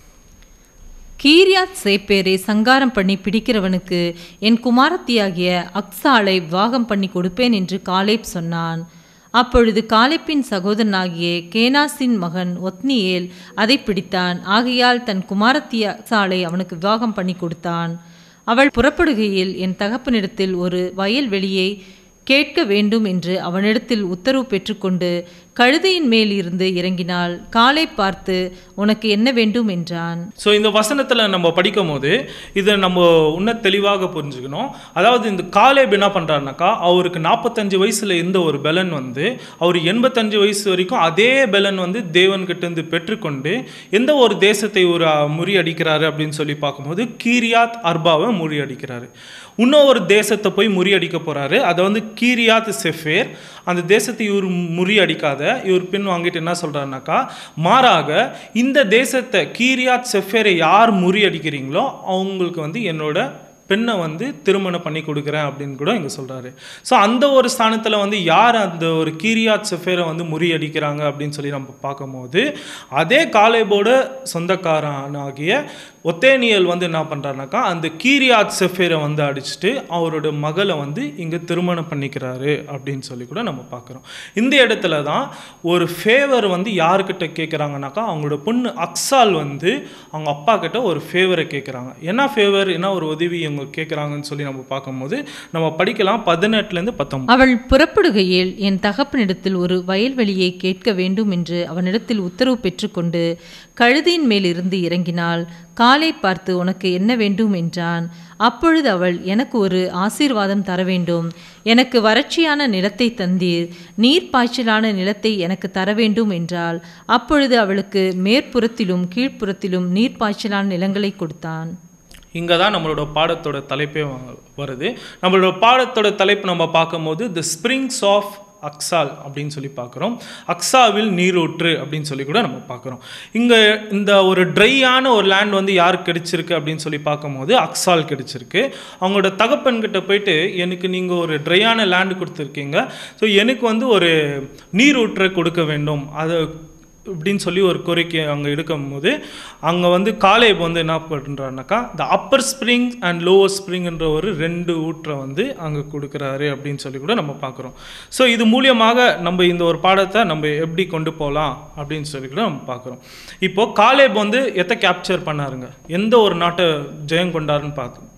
கீரியாத் சேப்பேரை சங்காரம் பண்ணி பிடிக்கிறவனுக்கு என் குமாரத்தியாகிய அக்சாளை விவாகம் பண்ணி கொடுப்பேன் என்று காலேப் சொன்னான் அப்பொழுது காலேப்பின் சகோதரனாகிய கேனாசின் மகன் ஒத்னியேல் அதை பிடித்தான் ஆகையால் தன் குமாரத்தி அக்சாளை அவனுக்கு விவாகம் பண்ணி கொடுத்தான் அவள் புறப்படுகையில் என் தகப்பனிடத்தில் ஒரு வயல்வெளியை கேட்க வேண்டும் என்று அவனிடத்தில் உத்தரவு பெற்றுக்கொண்டு கழுதையின் மேல் இருந்து இறங்கினாள் காலை பார்த்து உனக்கு என்ன வேண்டும் என்றான் ஸோ இந்த வசனத்தில் நம்ம படிக்கும் போது இதை நம்ம இன்னும் தெளிவாக புரிஞ்சுக்கணும் அதாவது இந்த காலேப் என்ன பண்ணுறாருனாக்கா அவருக்கு நாற்பத்தஞ்சு வயசில் இருந்த ஒரு பெலன் வந்து அவர் எண்பத்தஞ்சு வயசு வரைக்கும் அதே பெலன் வந்து தேவன்கிட்ட இருந்து பெற்றுக்கொண்டு எந்த ஒரு தேசத்தை ஒரு அஹ், முறியடிக்கிறாரு அப்படின்னு சொல்லி பார்க்கும்போது கீரியாத் அர்பாவை முறியடிக்கிறாரு இன்னும் ஒரு தேசத்தை போய் முறியடிக்க போறாரு அதை வந்து கீரியாத் செஃபேர் அந்த தேசத்தை இவர் முறியடிக்காத இவர் பின் வாங்கிட்டு என்ன சொல்றாருனாக்கா மாறாக இந்த தேசத்தை கீரியாத் செஃபேரை யார் முறியடிக்கிறீங்களோ அவங்களுக்கு வந்து என்னோட பெண்ணை வந்து திருமணம் பண்ணி கொடுக்குறேன் அப்படின்னு கூட இங்கே சொல்கிறாரு ஸோ அந்த ஒரு ஸ்தானத்தில் வந்து யார் அந்த ஒரு கீரியாத் செஃபேரை வந்து முறியடிக்கிறாங்க அப்படின்னு சொல்லி நம்ம பார்க்கும்போது அதே காலேபோட சொந்தக்காரனாகிய ஒத்தேனியல் வந்து என்ன பண்ணுறாருனாக்கா அந்த கீரியாத் செஃபேரை வந்து அடிச்சுட்டு அவரோட மகளை வந்து இங்கே திருமணம் பண்ணிக்கிறாரு அப்படின்னு சொல்லி கூட நம்ம பார்க்குறோம் இந்த இடத்துல தான் ஒரு ஃபேவர் வந்து யாருக்கிட்ட கேட்குறாங்கனாக்கா அவங்களோட பொண்ணு அக்ஸால் வந்து அவங்க அப்பா கிட்ட ஒரு ஃபேவரை கேட்குறாங்க என்ன ஃபேவர் என்ன ஒரு உதவி இவங்க கேட்குறாங்கன்னு சொல்லி நம்ம பார்க்கும்போது நம்ம படிக்கலாம் பதினெட்டுலேருந்து பத்தொம்பது அவள் புறப்படுகையில் என் தகப்பனிடத்தில் ஒரு வயல்வெளியை கேட்க வேண்டும் என்று அவனிடத்தில் உத்தரவு பெற்றுக்கொண்டு கழுதையின் மேல் இருந்து இறங்கினாள் காலை பார்த்து உனக்கு என்ன வேண்டும் என்றான் அப்பொழுது அவள் எனக்கு ஒரு ஆசீர்வாதம் தர வேண்டும் எனக்கு வறட்சியான நிலத்தை தந்தீர் நீர் பாய்ச்சலான நிலத்தை எனக்கு தர வேண்டும் என்றாள் அப்பொழுது அவளுக்கு மேற்புறத்திலும் கீழ்ப்புறத்திலும் நீர் பாய்ச்சலான நிலங்களை கொடுத்தான் இங்கே தான் நம்மளோட பாடத்தோட தலைப்பே வ- வருது நம்மளோட பாடத்தோட தலைப்பு நம்ம பார்க்கும்போது தி ஸ்ப்ரிங்ஸ் ஆஃப் அக்ஸால் அப்படின்னு சொல்லி பார்க்குறோம் அக்ஸாவில் நீரூற்று அப்படின்னு சொல்லி கூட நம்ம பார்க்குறோம் இங்கே இந்த ஒரு ட்ரையான ஒரு லேண்ட் வந்து யாருக்கு கிடைச்சிருக்கு அப்படின்னு சொல்லி பார்க்கும்போது அக்ஸால் கிடைச்சிருக்கு அவங்களோட தகப்பன்கிட்ட போயிட்டு எனக்கு நீங்கள் ஒரு ட்ரையான லேண்டு கொடுத்துருக்கீங்க ஸோ எனக்கு வந்து ஒரு நீரூற்றை கொடுக்க வேண்டும் அதை இப்படின்னு சொல்லி ஒரு கோரிக்கை அங்கே எடுக்கும்போது அங்கே வந்து காலேப் வந்து என்ன பண்ணுறாருனாக்கா இந்த அப்பர் ஸ்ப்ரிங் அண்ட் லோவர் ஸ்ப்ரிங்ன்ற ஒரு ரெண்டு ஊற்றை வந்து அங்கே கொடுக்குறாரு அப்படின்னு சொல்லி கூட நம்ம பார்க்குறோம் ஸோ இது மூலியமாக நம்ம இந்த ஒரு பாடத்தை நம்ம எப்படி கொண்டு போகலாம் அப்படின்னு சொல்லி கூட நம்ம பார்க்குறோம் இப்போ காலேப் வந்து எத்தை கேப்சர் பண்ணாருங்க எந்த ஒரு நாட்டை ஜெயம் கொண்டாருன்னு பார்த்து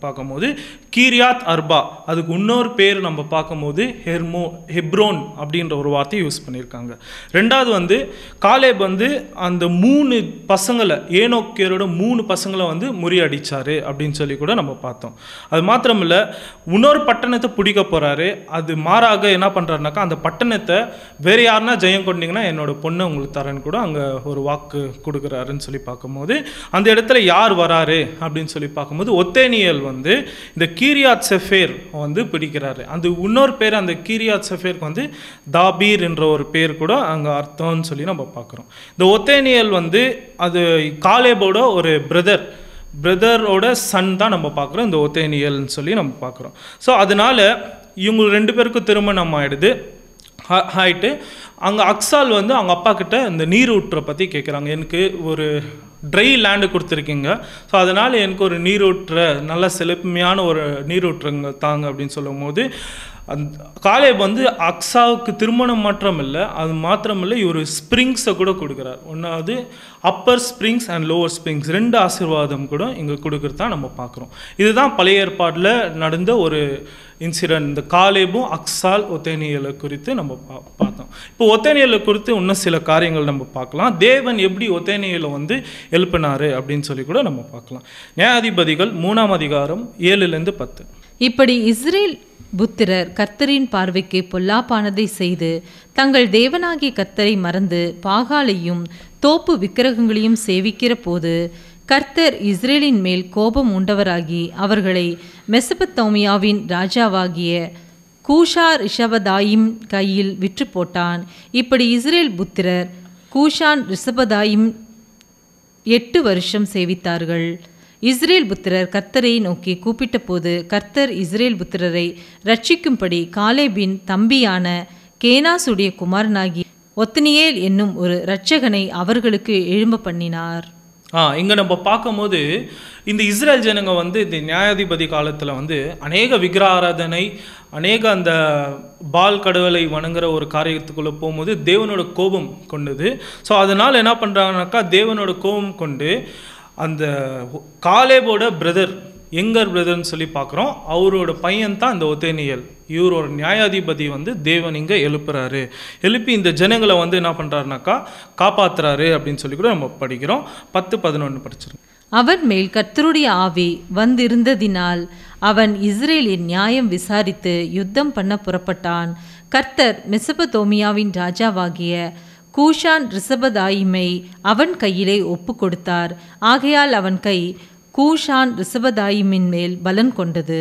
பார்க்கும்போது கீரியாத் அர்பா அதுக்கு இன்னொரு பேர் நம்ம பார்க்கும்போது ஹெர்மோ ஹெப்ரோன் அப்படின்ற ஒரு வார்த்தையை யூஸ் பண்ணியிருக்காங்க ரெண்டாவது வந்து காலேப் வந்து அந்த மூணு பசங்களை ஏனோக்கியரோட மூணு பசங்களை வந்து முறியடிச்சாரு அப்படின்னு சொல்லி கூட நம்ம பார்த்தோம் அது மாத்திரமில்ல இன்னொரு பட்டணத்தை பிடிக்க போறாரு அது மாறாக என்ன பண்றாருனாக்கா அந்த பட்டணத்தை வேற யாருன்னா ஜெயம் கொண்டீங்கன்னா என்னோட பொண்ணை உங்களுக்கு தரேன்னு கூட அங்க ஒரு வாக்கு கொடுக்குறாருன்னு சொல்லி பார்க்கும்போது அந்த இடத்துல யார் வராரு அப்படின்னு சொல்லி பார்க்கும்போது ஒத்தேனியல் வந்து இந்த கீரியாத் செஃபேர் வந்து பிடிக்கிறாரு அந்த இன்னொரு பேர் அந்த கீரியாத் செஃபேருக்கு வந்து தாபீர் என்ற ஒரு பேர் கூட அங்கே அர்த்தம்னு சொல்லி நம்ம பார்க்குறோம் இந்த ஒத்தேனியல் வந்து அது காலேபோட ஒரு பிரதர் பிரதரோட சன் தான் நம்ம பார்க்குறோம் இந்த ஒத்தேனியல்னு சொல்லி நம்ம பார்க்குறோம் ஸோ அதனால இவங்க ரெண்டு பேருக்கும் திருமணம் ஆயிடுது ஆ- ஆயிட்டு அங்கே அக்ஸால் வந்து அவங்க அப்பா கிட்ட இந்த நீரூற்றை பற்றி கேட்குறாங்க எனக்கு ஒரு ட்ரை லேண்டு கொடுத்துருக்கீங்க ஸோ அதனால் எனக்கு ஒரு நீரூற்றை நல்ல செழுமையான ஒரு நீரூற்றுங்க தாங்க அப்படின்னு சொல்லும்போது அந்த காலேப் வந்து அக்ஸாவுக்கு திருமணம் மாத்திரம் இல்லை அது மாத்திரம் இல்லை இவர் ஸ்ப்ரிங்ஸை கூட கொடுக்குறார் ஒன்றாவது upper springs and lower springs ரெண்டு ஆசீர்வாதம் கூட இங்கே கொடுக்குறதா நம்ம பார்க்குறோம் இதுதான் பழைய ஏற்பாட்டில் நடந்த ஒரு இன்சிடென்ட் இந்த காலேபும் அக்ஸால் ஒத்தேனியலை குறித்து நம்ம பா பார்த்தோம் இப்போ ஒத்தேனியலை குறித்து இன்னும் சில காரியங்கள் நம்ம பார்க்கலாம் தேவன் எப்படி ஒத்தேனியலை வந்து எழுப்பினாரு அப்படின்னு சொல்லி கூட நம்ம பார்க்கலாம் நியாயாதிபதிகள் மூணாம் அதிகாரம் ஏழுலேருந்து பத்து இப்படி இஸ்ரேல் புத்திரர் கர்த்தரின் பார்வைக்கு பொல்லாப்பானதை செய்து தங்கள் தேவனாகிய கர்த்தரை மறந்து பாகாலையும் தோப்பு விக்கிரகங்களையும் சேவிக்கிற போது கர்த்தர் இஸ்ரேலின் மேல் கோபம் உண்டவராகி அவர்களை மெசபத்தோமியாவின் ராஜாவாகிய கூஷா ரிஷபதாயிம் கையில் விற்று போட்டான் இப்படி இஸ்ரேல் புத்திரர் கூஷான் ரிஷபதாயிம் எட்டு வருஷம் சேவித்தார்கள் இஸ்ரேல் புத்திரர் கர்த்தரை நோக்கி கூப்பிட்டபோது கர்த்தர் இஸ்ரேல் புத்திரரை ரட்சிக்கும்படி காலேபின் தம்பியான கேனாசுடைய குமாரனாகி ஒத்தனியேல் என்னும் ஒரு இரட்சகனை அவர்களுக்கு எழும்ப பண்ணினார் ஆ இங்கே நம்ம பார்க்கும்போது இந்த இஸ்ரேல் ஜனங்க வந்து இந்த நியாயாதிபதி காலத்தில் வந்து அநேக விக்கிராராதனை அநேக அந்த பால் கடவுளை வணங்குற ஒரு காரியத்துக்குள்ளே போகும்போது தேவனோட கோபம் கொண்டது ஸோ அதனால் என்ன பண்ணுறாங்கனாக்கா தேவனோட கோபம் கொண்டு அந்த காலேபோட பிரதர் எங்கர் பிரதர்னு சொல்லி பார்க்குறோம் அவரோட பையன் தான் இந்த ஒத்தேனியல் இவரோட நியாயாதிபதி வந்து தேவன் இங்கே எழுப்புறாரு எழுப்பி இந்த ஜனங்களை வந்து என்ன பண்ணுறாருனாக்கா காப்பாத்துறாரு அப்படின்னு சொல்லி கூட நம்ம படிக்கிறோம் பத்து பதினொன்று படிச்சிருக்கோம் அவன் மேல் கர்த்தருடைய ஆவி வந்திருந்ததினால் அவன் இஸ்ரேலின் நியாயம் விசாரித்து யுத்தம் பண்ண புறப்பட்டான் கர்த்தர் மெசபதோமியாவின் ராஜாவாகிய கூஷான் ரிஷபதாயிமை அவன் கையிலே ஒப்பு கொடுத்தார் ஆகையால் அவன் கை கூஷான் ரிஷபதாயிமின் மேல் பலன் கொண்டது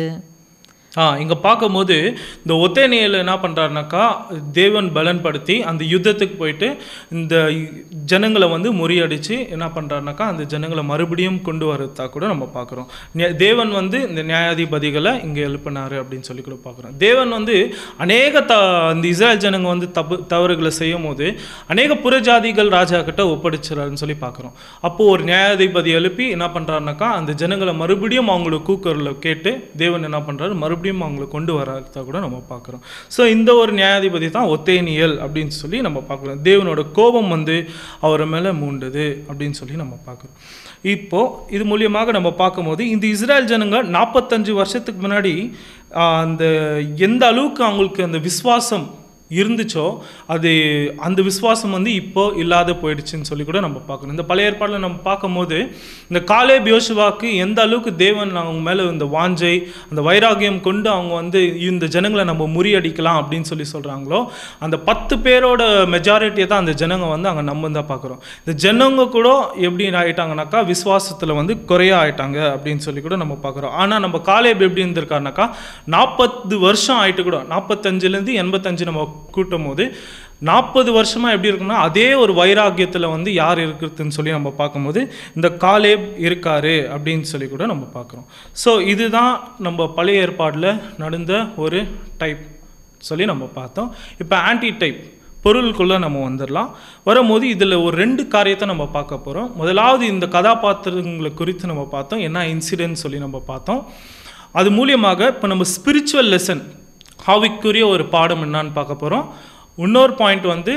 ஆ இங்கே பார்க்கும்போது இந்த ஒத்தேனியல் என்ன பண்ணுறாருனாக்கா தேவன் பலன்படுத்தி அந்த யுத்தத்துக்கு போயிட்டு இந்த ஜனங்களை வந்து முறியடித்து என்ன பண்ணுறாருனாக்கா அந்த ஜனங்களை மறுபடியும் கொண்டு வரதா கூட நம்ம பார்க்குறோம் தேவன் வந்து இந்த நியாயாதிபதிகளை இங்கே எழுப்பினாரு அப்படின்னு சொல்லி கூட பார்க்குறோம் தேவன் வந்து அநேக த இந்த இஸ்ரேல் ஜனங்க வந்து தப்பு தவறுகளை செய்யும் போது அநேக புறஜாதிகள் ராஜா கிட்ட ஒப்படைச்சிடறாருன்னு சொல்லி பார்க்குறோம் அப்போது ஒரு நியாயாதிபதி எழுப்பி என்ன பண்ணுறாருனாக்கா அந்த ஜனங்களை மறுபடியும் அவங்களோட கூக்குரலை கேட்டு தேவன் என்ன பண்ணுறாரு மறுபடியும் அவங்களை கொண்டு வரதா கூட நம்ம பார்க்குறோம் ஸோ இந்த ஒரு நியாயாதிபதி தான் ஒத்தேனியல் அப்படின்னு சொல்லி நம்ம பார்க்குறோம் தேவனோட கோபம் வந்து அவர் மேலே மூண்டது அப்படின்னு சொல்லி நம்ம பார்க்குறோம் இப்போ இது மூலியமாக நம்ம பார்க்கும்போது இந்த இஸ்ரேல் ஜனங்க நாற்பத்தஞ்சு வருஷத்துக்கு முன்னாடி ஆஹ், அந்த எந்த அளவுக்கு அவங்களுக்கு அந்த விசுவாசம் இருந்துச்சோ அது அந்த விசுவாசம் வந்து இப்போ இல்லாத போயிடுச்சுன்னு சொல்லி கூட நம்ம பார்க்கணும் இந்த பழைய ஏற்பாடில் நம்ம பார்க்கும்போது இந்த காலேப் யோசுவாக்கு எந்த அளவுக்கு தேவன் அவங்க மேலே இந்த வாஞ்சை அந்த வைராகியம் கொண்டு அவங்க வந்து இந்த ஜனங்களை நம்ம முறியடிக்கலாம் அப்படின்னு சொல்லி சொல்கிறாங்களோ அந்த பத்து பேரோட மெஜாரிட்டியை தான் அந்த ஜனங்க வந்து அங்கே நம்ம தான் பார்க்குறோம் இந்த ஜனங்க கூட எப்படி ஆயிட்டாங்கனாக்கா விசுவாசத்தில் வந்து குறைய ஆயிட்டாங்க அப்படின்னு சொல்லி கூட நம்ம பார்க்குறோம் ஆனால் நம்ம காலேப் எப்படி இருந்திருக்காருனாக்கா நாற்பது வருஷம் ஆயிட்டு கூட நாற்பத்தஞ்சுலேருந்து எண்பத்தஞ்சு நம்ம கூட்டும் போது நாற்பது வருஷமா எப்படி இருக்குன்னா அதே ஒரு வைராக்கியத்தில் வந்து யார் இருக்கிறதுன்னு சொல்லி நம்ம பார்க்கும்போது இந்த காலேப் இருக்காரு அப்படின்னு சொல்லி கூட நம்ம பார்க்குறோம் ஸோ இதுதான் நம்ம பழைய ஏற்பாடில் நடந்த ஒரு டைப் சொல்லி நம்ம பார்த்தோம் இப்போ ஆன்டி டைப் பொருளுக்குள்ளே நம்ம வந்துடலாம் வரும்போது இதில் ஒரு ரெண்டு காரியத்தை நம்ம பார்க்க போகிறோம் முதலாவது இந்த கதாபாத்திரங்களை குறித்து நம்ம பார்த்தோம் என்ன இன்சிடென்ட் சொல்லி நம்ம பார்த்தோம் அது மூலியமாக இப்போ நம்ம ஸ்பிரிச்சுவல் லெசன் ஆவிக்குரிய ஒரு பாடம் என்னான்னு பார்க்க போகிறோம் இன்னொரு பாயிண்ட் வந்து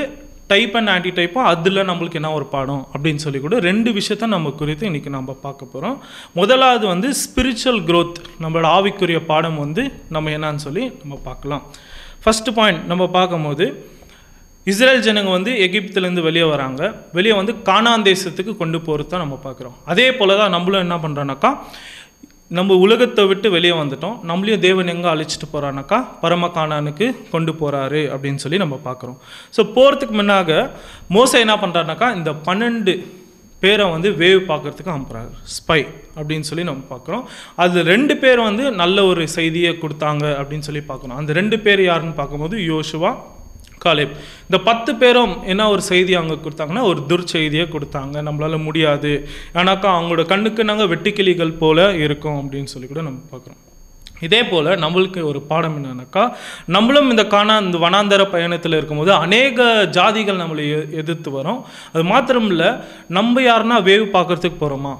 டைப் அண்ட் ஆன்டி டைப்பும் அதில் நம்மளுக்கு என்ன ஒரு பாடம் அப்படின்னு சொல்லி கூட ரெண்டு விஷயத்த நம்ம குறித்து இன்றைக்கி நம்ம பார்க்க போகிறோம் முதலாவது வந்து ஸ்பிரிச்சுவல் growth நம்மளோட ஆவிக்குரிய பாடம் வந்து நம்ம என்னன்னு சொல்லி நம்ம பார்க்கலாம் ஃபஸ்ட்டு பாயிண்ட் நம்ம பார்க்கும்போது இஸ்ரேல் ஜனங்க வந்து எகிப்துலேருந்து வெளியே வராங்க வெளியே வந்து கானான் தேசத்துக்கு கொண்டு போகிறது தான் நம்ம பார்க்குறோம் அதே போல் தான் நம்மளும் என்ன பண்ணுறோன்னாக்கா நம்ம உலகத்தை விட்டு வெளியே வந்துட்டோம் நம்மளையும் தேவன் எங்கே அழைச்சிட்டு போகிறானாக்கா பரம கானானுக்கு கொண்டு போகிறாரு அப்படின்னு சொல்லி நம்ம பார்க்குறோம் ஸோ போகிறதுக்கு முன்னாக மோசை என்ன பண்ணுறாருனாக்கா இந்த பன்னெண்டு பேரை வந்து வேவ் பார்க்கறதுக்கு அனுப்புகிறாரு ஸ்பை அப்படின்னு சொல்லி நம்ம பார்க்குறோம் அது ரெண்டு பேர் வந்து நல்ல ஒரு செய்தியை கொடுத்தாங்க அப்படின்னு சொல்லி பார்க்குறோம் அந்த ரெண்டு பேர் யாருன்னு பார்க்கும்போது யோசுவா காலேப் இந்த பத்து பேரும் என்ன ஒரு செய்தி அவங்க கொடுத்தாங்கன்னா ஒரு துர்ச்செய்தியை கொடுத்தாங்க நம்மளால முடியாது ஆனாக்கா அவங்களோட கண்ணுக்கு நாங்கள் வெட்டுக்கிளிகள் போல இருக்கோம் அப்படின்னு சொல்லி கூட நம்ம பார்க்குறோம் இதே போல் நம்மளுக்கு ஒரு பாடம் என்னன்னாக்கா நம்மளும் இந்த காணா இந்த வனாந்தர பயணத்தில் இருக்கும்போது அநேக ஜாதிகள் நம்மளை எ- எதிர்த்து வரோம் அது மாத்திரம் இல்லை நம்ம யாருன்னா வேவ் பார்க்கறதுக்கு போகிறோமா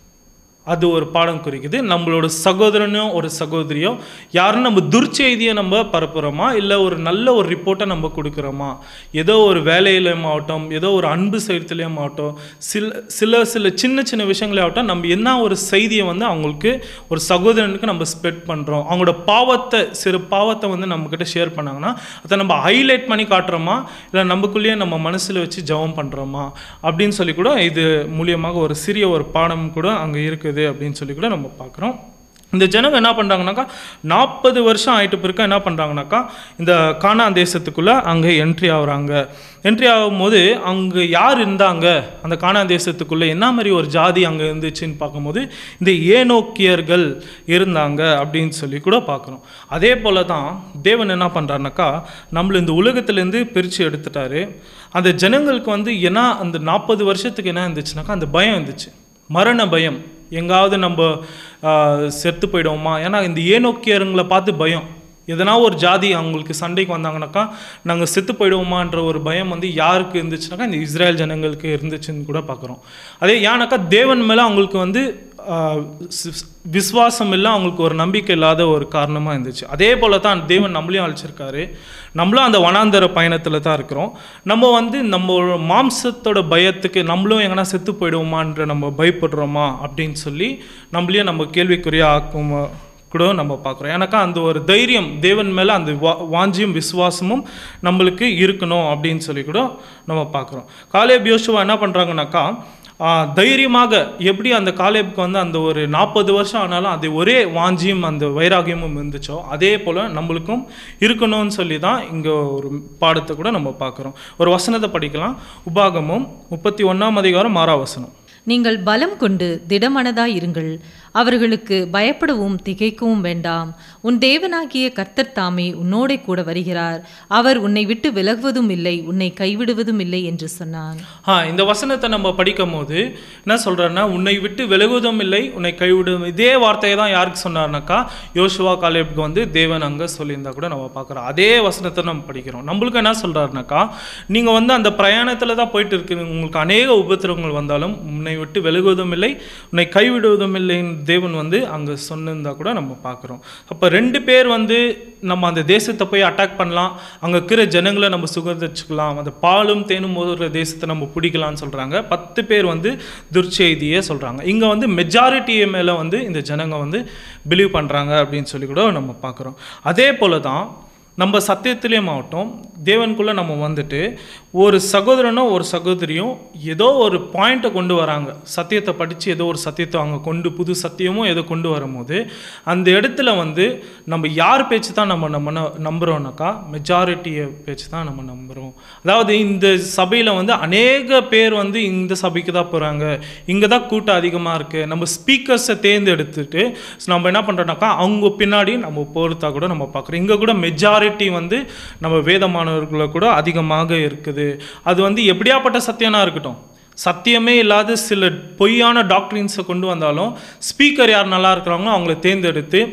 அது ஒரு பாடம் குறிக்குது நம்மளோட சகோதரனோ ஒரு சகோதரியோ யாரும் நம்ம துர்ச்செய்தியை நம்ம பரப்புகிறோமா இல்லை ஒரு நல்ல ஒரு ரிப்போர்ட்டை நம்ம கொடுக்குறோமா ஏதோ ஒரு வேலையிலையும் ஆகட்டும் ஏதோ ஒரு அன்பு செய்யறதுலையும் ஆகட்டும் சில சில சில சின்ன சின்ன விஷயங்களே ஆகட்டும் நம்ம என்ன ஒரு செய்தியை வந்து அவங்களுக்கு ஒரு சகோதரனுக்கு நம்ம ஸ்ப்ரெட் பண்ணுறோம் அவங்களோட பாவத்தை சிறு பாவத்தை வந்து நம்மக்கிட்ட ஷேர் பண்ணாங்கன்னா அதை நம்ம ஹைலைட் பண்ணி காட்டுறோமா இல்லை நமக்குள்ளேயே நம்ம மனசில் வச்சு ஜெபம் பண்ணுறோமா அப்படின்னு சொல்லி கூட இது மூலியமாக ஒரு சிறிய ஒரு பாடம் கூட அங்கே இருக்குது அப்படின்னு சொல்லி கூட நம்ம பார்க்குறோம் இந்த ஜனங்க என்ன பண்ணுறாங்கனாக்கா நாற்பது வருஷம் ஆயிட்டு பிறகு என்ன பண்ணுறாங்கனாக்கா இந்த கானான் தேசத்துக்குள்ளே அங்கே என்ட்ரி ஆகுறாங்க என்ட்ரி ஆகும்போது அங்கே யார் இருந்தாங்க அந்த கானான் தேசத்துக்குள்ளே என்ன மாதிரி ஒரு ஜாதி அங்கே இருந்துச்சுன்னு பார்க்கும்போது இந்த ஏனோக்கியர்கள் இருந்தாங்க அப்படின்னு சொல்லி கூட பார்க்குறோம் அதே போல தான் தேவன் என்ன பண்ணுறாருனாக்கா நம்மள இந்த உலகத்துலேருந்து பிரித்து எடுத்துட்டாரு அந்த ஜனங்களுக்கு வந்து என்ன அந்த நாற்பது வருஷத்துக்கு என்ன இருந்துச்சுனாக்கா அந்த பயம் இருந்துச்சு மரண பயம் எங்காவது நம்ம ஆஹ், செத்து போயிடுவோமா ஏன்னா இந்த ஏனோக்கியருங்களை பார்த்து பயம் எதனா ஒரு ஜாதி அவங்களுக்கு சண்டைக்கு வந்தாங்கனாக்கா நாங்கள் செத்து போயிடுவோமான்ற ஒரு பயம் வந்து யாருக்கு இருந்துச்சுனாக்கா இந்த இஸ்ரேல் ஜனங்களுக்கு இருந்துச்சுன்னு கூட பார்க்குறோம் அதே ஏன்னாக்கா தேவன் மேலே அவங்களுக்கு வந்து ஆஹ், சி- விசுவாசம் இல்லை அவங்களுக்கு ஒரு நம்பிக்கை இல்லாத ஒரு காரணமாக இருந்துச்சு அதே போல தான் தேவன் நம்மளையும் அழைச்சிருக்காரு நம்மளும் அந்த வனாந்தர பயணத்தில் தான் இருக்கிறோம் நம்ம வந்து நம்ம மாம்சத்தோட பயத்துக்கு நம்மளும் எங்கன்னா செத்து போயிடுவோமான்ற நம்ம பயப்படுறோமா அப்படின்னு சொல்லி நம்மளையும் நம்ம கேள்விக்குறியா ஆக்கும் கூட நம்ம பார்க்குறோம் ஏன்னாக்கா அந்த ஒரு தைரியம் தேவன் மேலே அந்த வா வாஞ்சியும் விசுவாசமும் நம்மளுக்கு இருக்கணும் அப்படின்னு சொல்லி கூட நம்ம பார்க்குறோம் காலேப் யோசுவா என்ன பண்ணுறாங்கனாக்கா ஆஹ், தைரியமாக எப்படி அந்த காலேபுக்கு வந்து அந்த ஒரு நாற்பது வருஷம் ஆனாலும் அது ஒரே வாஞ்சியும் அந்த வைராகியமும் இருந்துச்சோ அதே போல் நம்மளுக்கும் இருக்கணும்னு சொல்லி தான் இங்கே ஒரு பாடத்தை கூட நம்ம பார்க்குறோம் ஒரு வசனத்தை படிக்கலாம் உபாகமும் முப்பத்தி ஒன்றாம் அதிகாரம் ஆறாம் வசனம் நீங்கள் பலம் கொண்டு திடமனதாயிருங்கள் அவர்களுக்கு பயப்படவும் திகைக்கவும் வேண்டாம் உன் தேவனாகிய கர்த்தர் தாமே உன்னோடே கூட வருகிறார் அவர் உன்னை விட்டு விலகுவதும் இல்லை உன்னை கைவிடுவதும் இல்லை என்று சொன்னான் ஆ இந்த வசனத்தை நம்ம படிக்கும் போது என்ன சொல்றாருன்னா உன்னை விட்டு விலகுவதும் இல்லை உன்னை கைவிடும் இதே வார்த்தையை தான் யாருக்கு சொன்னார்னாக்கா யோசுவா காலேப்க்கு வந்து தேவன் அங்கே சொல்லியிருந்தா கூட நம்ம பார்க்குறோம் அதே வசனத்தை நம்ம படிக்கிறோம் நம்மளுக்கு என்ன சொல்றாருனாக்கா நீங்கள் வந்து அந்த பிரயாணத்தில் தான் போயிட்டு இருக்கிறீங்க உங்களுக்கு அநேக உபத்திரவங்கள் வந்தாலும் உன்னை விட்டு விலகுவதும் இல்லை உன்னை கைவிடுவதும் இல்லைன்னு தேவன் வந்து அங்கே சொன்னிருந்தா கூட நம்ம பார்க்குறோம் அப்போ ரெண்டு பேர் வந்து நம்ம அந்த தேசத்தை போய் அட்டாக் பண்ணலாம் அங்கே இருக்கிற ஜனங்களை நம்ம சுகரிச்சுக்கலாம் அந்த பாலும் தேனும் போதுற தேசத்தை நம்ம பிடிக்கலாம்னு சொல்கிறாங்க பத்து பேர் வந்து துர்ச்செய்தியே சொல்கிறாங்க இங்கே வந்து மெஜாரிட்டியை மேலே வந்து இந்த ஜனங்க வந்து பிலீவ் பண்ணுறாங்க அப்படின்னு சொல்லி கூட நம்ம பார்க்குறோம் அதே போல தான் நம்ம சத்தியத்திலேயும் ஆகட்டும் தேவனுக்குள்ளே நம்ம வந்துட்டு ஒரு சகோதரனோ ஒரு சகோதரியும் ஏதோ ஒரு பாயிண்ட்டை கொண்டு வராங்க சத்தியத்தை படித்து ஏதோ ஒரு சத்தியத்தை அவங்க கொண்டு புது சத்தியமும் ஏதோ கொண்டு வரும்போது அந்த இடத்துல வந்து நம்ம யார் பேச்சு தான் நம்ம நம்ம ந- நம்புறோம்னாக்கா மெஜாரிட்டியை பேச்சு தான் நம்ம நம்புகிறோம் அதாவது இந்த சபையில் வந்து அநேக பேர் வந்து இந்த சபைக்கு தான் போகிறாங்க இங்கே தான் கூட்டம் அதிகமாக இருக்குது நம்ம ஸ்பீக்கர்ஸை தேர்ந்தெடுத்துட்டு நம்ம என்ன பண்ணுறோம்னாக்கா அவங்க பின்னாடி நம்ம போகிறதா கூட நம்ம பார்க்குறோம் இங்கே கூட மெஜாரிட்டி வந்து நம்ம வேதமானவர்களை கூட அதிகமாக இருக்குது அது வந்து எப்படியாப்பட்ட சத்தியனா இருக்கட்டும் சத்தியமே இல்லாத சில பொய்யான டாக்டரின்ஸை கொண்டு வந்தாலும் ஸ்பீக்கர் யார் நல்லா இருக்கிறாங்களோ அவங்கள தேர்ந்தெடுத்து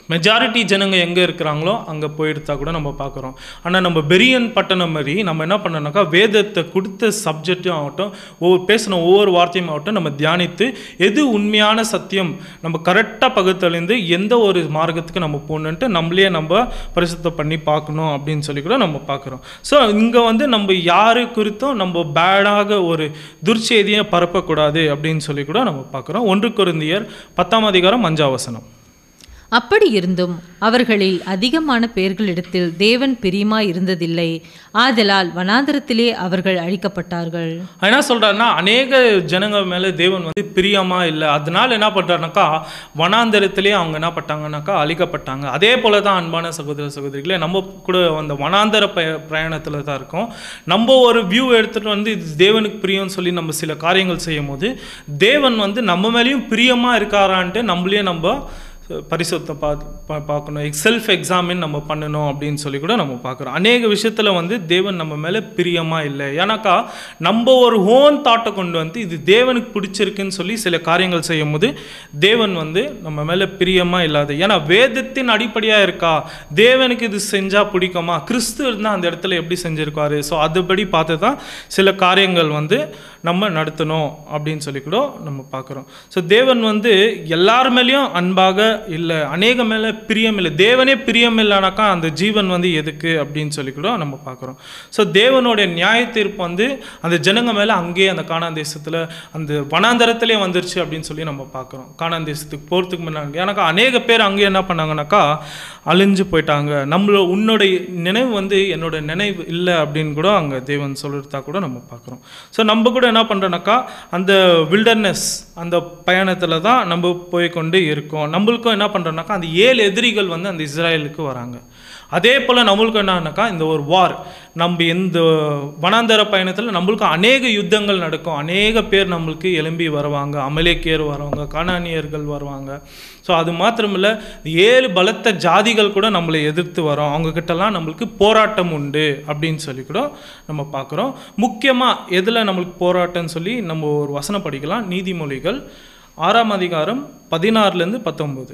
மெஜாரிட்டி ஜனங்க எங்கே இருக்கிறாங்களோ அங்கே போயிருந்தா கூட நம்ம பார்க்குறோம் ஆனால் நம்ம பெரியன் பட்டணம் மாதிரி நம்ம என்ன பண்ணோம்னாக்கா வேதத்தை கொடுத்த சப்ஜெக்டும் ஆகட்டும் ஒவ்வொரு பேசின ஒவ்வொரு வார்த்தையும் ஆகட்டும் நம்ம தியானித்து எது உண்மையான சத்தியம் நம்ம கரெக்டாக பகுத்தறிந்து எந்த ஒரு மார்க்கத்துக்கு நம்ம போகணுன்ட்டு நம்மளே நம்ம பரிசுத்தம் பண்ணி பார்க்கணும் அப்படின்னு சொல்லி கூட நம்ம பார்க்குறோம் ஸோ இங்கே வந்து நம்ம யாரு குறித்தும் நம்ம பேடாக ஒரு துர்ச்செய்தியை பரப்பக்கூடாது அப்படின்னு சொல்லி கூட நம்ம பார்க்குறோம் ஒன்று குருந்தியர் பத்தாம் அதிகாரம் அஞ்சாம் வசனம் அப்படி இருந்தும் அவர்களில் அதிகமான பேர்களிடத்தில் தேவன் பிரியமாய் இருந்ததில்லை ஆதலால் வனாந்தரத்திலே அவர்கள் அழிக்கப்பட்டார்கள் என்ன சொல்றாருன்னா அநேக ஜனங்க மேலே தேவன் வந்து பிரியமா இல்லை அதனால என்ன பண்றாருனாக்கா வனாந்தரத்திலே அவங்க என்ன பட்டாங்கனாக்கா அழிக்கப்பட்டாங்க அதே போல தான் அன்பான சகோதர சகோதரிகளே நம்ம கூட அந்த வனாந்தர பய பிரயாணத்தில் தான் இருக்கோம் நம்ம ஒரு வியூ எடுத்துட்டு வந்து இது தேவனுக்கு பிரியம்னு சொல்லி நம்ம சில காரியங்கள் செய்யும் போது தேவன் வந்து நம்ம மேலேயும் பிரியமா இருக்காரான்ட்டு நம்மளே நம்ம பரிசுத்தம் பா பா- பார்க்கணும் செல்ஃப் எக்ஸாமின் நம்ம பண்ணணும் அப்படின்னு சொல்லி கூட நம்ம பார்க்குறோம் அநேக விஷயத்தில் வந்து தேவன் நம்ம மேலே பிரியமாக இல்லை ஏன்னாக்கா நம்ம ஒரு ஹோன் தாட்டை கொண்டு வந்து இது தேவனுக்கு பிடிச்சிருக்குன்னு சொல்லி சில காரியங்கள் செய்யும் போது தேவன் வந்து நம்ம மேலே பிரியமாக இல்லாத ஏன்னா வேதத்தின் அடிப்படையாக இருக்கா தேவனுக்கு இது செஞ்சால் பிடிக்குமா கிறிஸ்து இருந்தால் அந்த இடத்துல எப்படி செஞ்சுருக்காரு ஸோ அதுபடி பார்த்து தான் சில காரியங்கள் வந்து நம்ம நடத்தணும் அப்படின்னு சொல்லி கூட நம்ம பார்க்குறோம் ஸோ தேவன் வந்து எல்லார் மேலேயும் அன்பாக இல்லை அநேக மேலே பிரியம் இல்லை தேவனே பிரியம் இல்லைனாக்கா அந்த ஜீவன் வந்து எதுக்கு அப்படின்னு சொல்லி கூட நம்ம பார்க்குறோம் ஸோ தேவனுடைய நியாய தீர்ப்பு வந்து அந்த ஜனங்க மேலே அங்கேயே அந்த காணான் தேசத்தில் அந்த வனாந்தரத்திலே வந்துருச்சு அப்படின்னு சொல்லி நம்ம பார்க்குறோம் காணான் தேசத்துக்கு போகிறதுக்கு முன்னாடி ஏன்னாக்கா அநேக பேர் அங்கே என்ன பண்ணாங்கனாக்கா அழிஞ்சு போயிட்டாங்க நம்மளோட உன்னுடைய நினைவு வந்து என்னோட நினைவு இல்லை அப்படின்னு கூட அங்கே தேவன் சொல்லிருந்தா கூட நம்ம பார்க்குறோம் ஸோ நம்ம கூட என்ன பண்ணுறோன்னாக்கா அந்த வில்டர்னஸ் அந்த பயணத்தில் தான் நம்ம போய் கொண்டு இருக்கோம் நம்மளுக்கும் என்ன பண்ணுறோம்னாக்கா அந்த ஏழு எதிரிகள் வந்து அந்த இஸ்ராயலுக்கு வராங்க அதே போல் நம்மளுக்கு என்னன்னாக்கா இந்த ஒரு வார் நம்ம இந்த வனாந்தர பயணத்தில் நம்மளுக்கு அநேக யுத்தங்கள் நடக்கும் அநேக பேர் நம்மளுக்கு எழும்பி வருவாங்க அமலேக்கியர் வருவாங்க கானானியர்கள் வருவாங்க ஸோ அது மாத்திரமில்ல ஏழு பலத்த ஜாதிகள் கூட நம்மளை எதிர்த்து வரோம் அவங்க கிட்டலாம் நம்மளுக்கு போராட்டம் உண்டு அப்படின்னு சொல்லி கூட நம்ம பார்க்குறோம் முக்கியமாக எதில் நம்மளுக்கு போராட்டம்னு சொல்லி நம்ம ஒரு வசனம் படிக்கலாம் நீதிமொழிகள் ஆறாம் அதிகாரம் பதினாறுலேருந்து பத்தொம்போது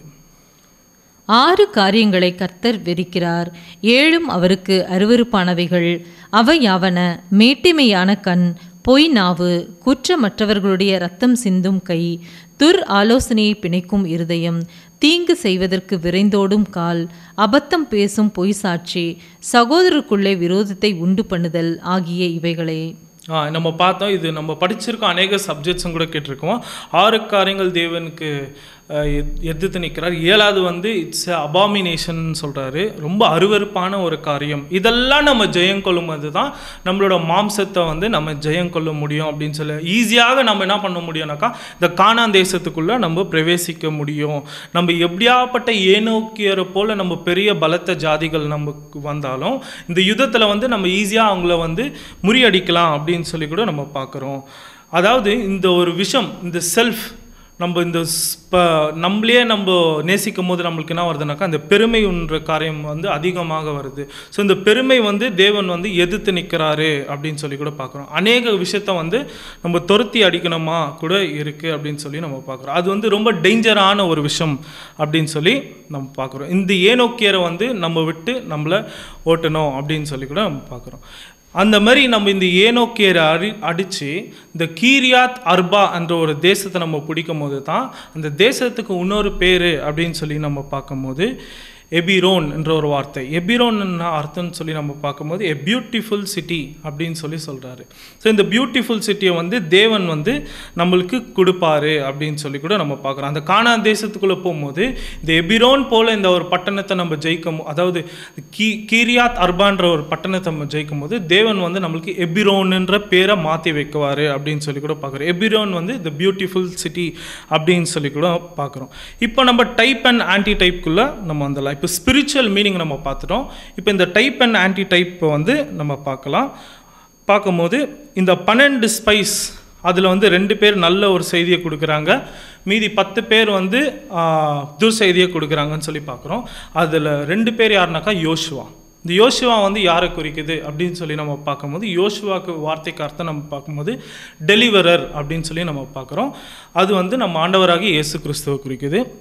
ஆறு காரியங்களை கர்த்தர் வெறுக்கிறார் ஏழும் அவருக்கு அருவருப்பானவைகள் அவை யாவன மேட்டிமையான கண் பொய் நாவு குற்றமற்றவர்களுடைய ரத்தம் சிந்தும் கை துர் ஆலோசனையை பிணைக்கும் இருதயம் தீங்கு செய்வதற்கு விரைந்தோடும் கால் அபத்தம் பேசும் பொய் சாட்சி சகோதரருக்குள்ளே விரோதத்தை உண்டு பண்ணுதல் ஆகிய இவைகளே ஆ நம்ம பார்த்தோம் இது நம்ம படிச்சிருக்கோம் அநேக சப்ஜெக்ட்ஸும் கூட கேட்டிருக்கோம் ஆறு காரியங்கள் தேவனுக்கு அஹ், எத்- எதிர்த்து நிற்கிறார் ஏழாவது வந்து இட்ஸ் அபாமினேஷன் சொல்கிறாரு ரொம்ப அருவருப்பான ஒரு காரியம் இதெல்லாம் நம்ம ஜெயம் கொள்ளும் போது தான் நம்மளோட மாம்சத்தை வந்து நம்ம ஜெயம் கொள்ள முடியும் அப்படின்னு சொல்லி ஈஸியாக நம்ம என்ன பண்ண முடியும்னாக்கா இந்த காணான் தேசத்துக்குள்ளே நம்ம பிரவேசிக்க முடியும் நம்ம எப்படியாப்பட்ட ஏனோக்கியரை போல் நம்ம பெரிய பலத்த ஜாதிகள் நமக்கு வந்தாலும் இந்த யுத்தத்தில் வந்து நம்ம ஈஸியாக அவங்கள வந்து முறியடிக்கலாம் அப்படின்னு சொல்லி கூட நம்ம பார்க்குறோம் அதாவது இந்த ஒரு விஷயம் இந்த செல்ஃப் நம்ம இந்த இப்போ நம்மளே நம்ம நேசிக்கும் போது நம்மளுக்கு என்ன வருதுனாக்கா அந்த பெருமைன்ற காரியம் வந்து அதிகமாக வருது ஸோ இந்த பெருமை வந்து தேவன் வந்து எதிர்த்து நிற்கிறாரு அப்படின்னு சொல்லி கூட பார்க்குறோம் அநேக விஷயத்த வந்து நம்ம துரத்தி அடிக்கணுமா கூட இருக்குது அப்படின்னு சொல்லி நம்ம பார்க்குறோம் அது வந்து ரொம்ப டேஞ்சரான ஒரு விஷயம் அப்படின்னு சொல்லி நம்ம பார்க்குறோம் இந்த ஏனோக்கியரை வந்து நம்ம விட்டு நம்மளை ஓட்டணும் அப்படின்னு சொல்லி கூட நம்ம பார்க்குறோம் அந்த மாதிரி நம்ம இந்த ஏனோக்கியரை அடி அடித்து இந்த கீரியாத் அர்பா என்ற ஒரு தேசத்தை நம்ம பிடிக்கும் போது தான் அந்த தேசத்துக்கு இன்னொரு பேர் அப்படின்னு சொல்லி நம்ம பார்க்கும்போது எபிரோன் என்ற ஒரு வார்த்தை எபிரோன் அர்த்தம்னு சொல்லி நம்ம பார்க்கும்போது எ பியூட்டிஃபுல் சிட்டி அப்படின்னு சொல்லி சொல்கிறாரு ஸோ இந்த பியூட்டிஃபுல் சிட்டியை வந்து தேவன் வந்து நம்மளுக்கு கொடுப்பாரு அப்படின்னு சொல்லி கூட நம்ம பார்க்குறோம் அந்த கானா தேசத்துக்குள்ளே போகும்போது இந்த எபிரோன் போல் இந்த ஒரு பட்டணத்தை நம்ம ஜெயிக்கும் போ- அதாவது கீ கீரியாத் அர்பான்ற ஒரு பட்டணத்தை நம்ம ஜெயிக்கும் போது தேவன் வந்து நம்மளுக்கு எபிரோன்ன்ற பேரை மாற்றி வைக்குவார் அப்படின்னு சொல்லி கூட பார்க்குறோம் எபிரோன் வந்து இந்த பியூட்டிஃபுல் சிட்டி அப்படின்னு சொல்லி கூட பார்க்குறோம் இப்போ நம்ம டைப் அண்ட் ஆன்டி டைப்குள்ளே நம்ம வந்துடலாம் இப்போ ஸ்பிரிச்சுவல் மீனிங் நம்ம பார்த்துட்டோம் இப்போ இந்த டைப் அண்ட் ஆன்டி டைப் வந்து நம்ம பார்க்கலாம் பார்க்கும்போது இந்த பன்னெண்டு ஸ்பைஸ் அதில் வந்து ரெண்டு பேர் நல்ல ஒரு செய்தியை கொடுக்குறாங்க மீதி பத்து பேர் வந்து ஆஹ், துர்செய்தியை கொடுக்குறாங்கன்னு சொல்லி பார்க்குறோம் அதில் ரெண்டு பேர் யாருனாக்கா யோசுவா இந்த யோசுவா வந்து யாரை குறிக்குது அப்படின்னு சொல்லி நம்ம பார்க்கும்போது யோசுவாக்கு வார்த்தைக்கு அர்த்தம் நம்ம பார்க்கும்போது டெலிவரர் அப்படின்னு சொல்லி நம்ம பார்க்குறோம் அது வந்து நம்ம ஆண்டவராகிய இயேசு கிறிஸ்துவை குறிக்குது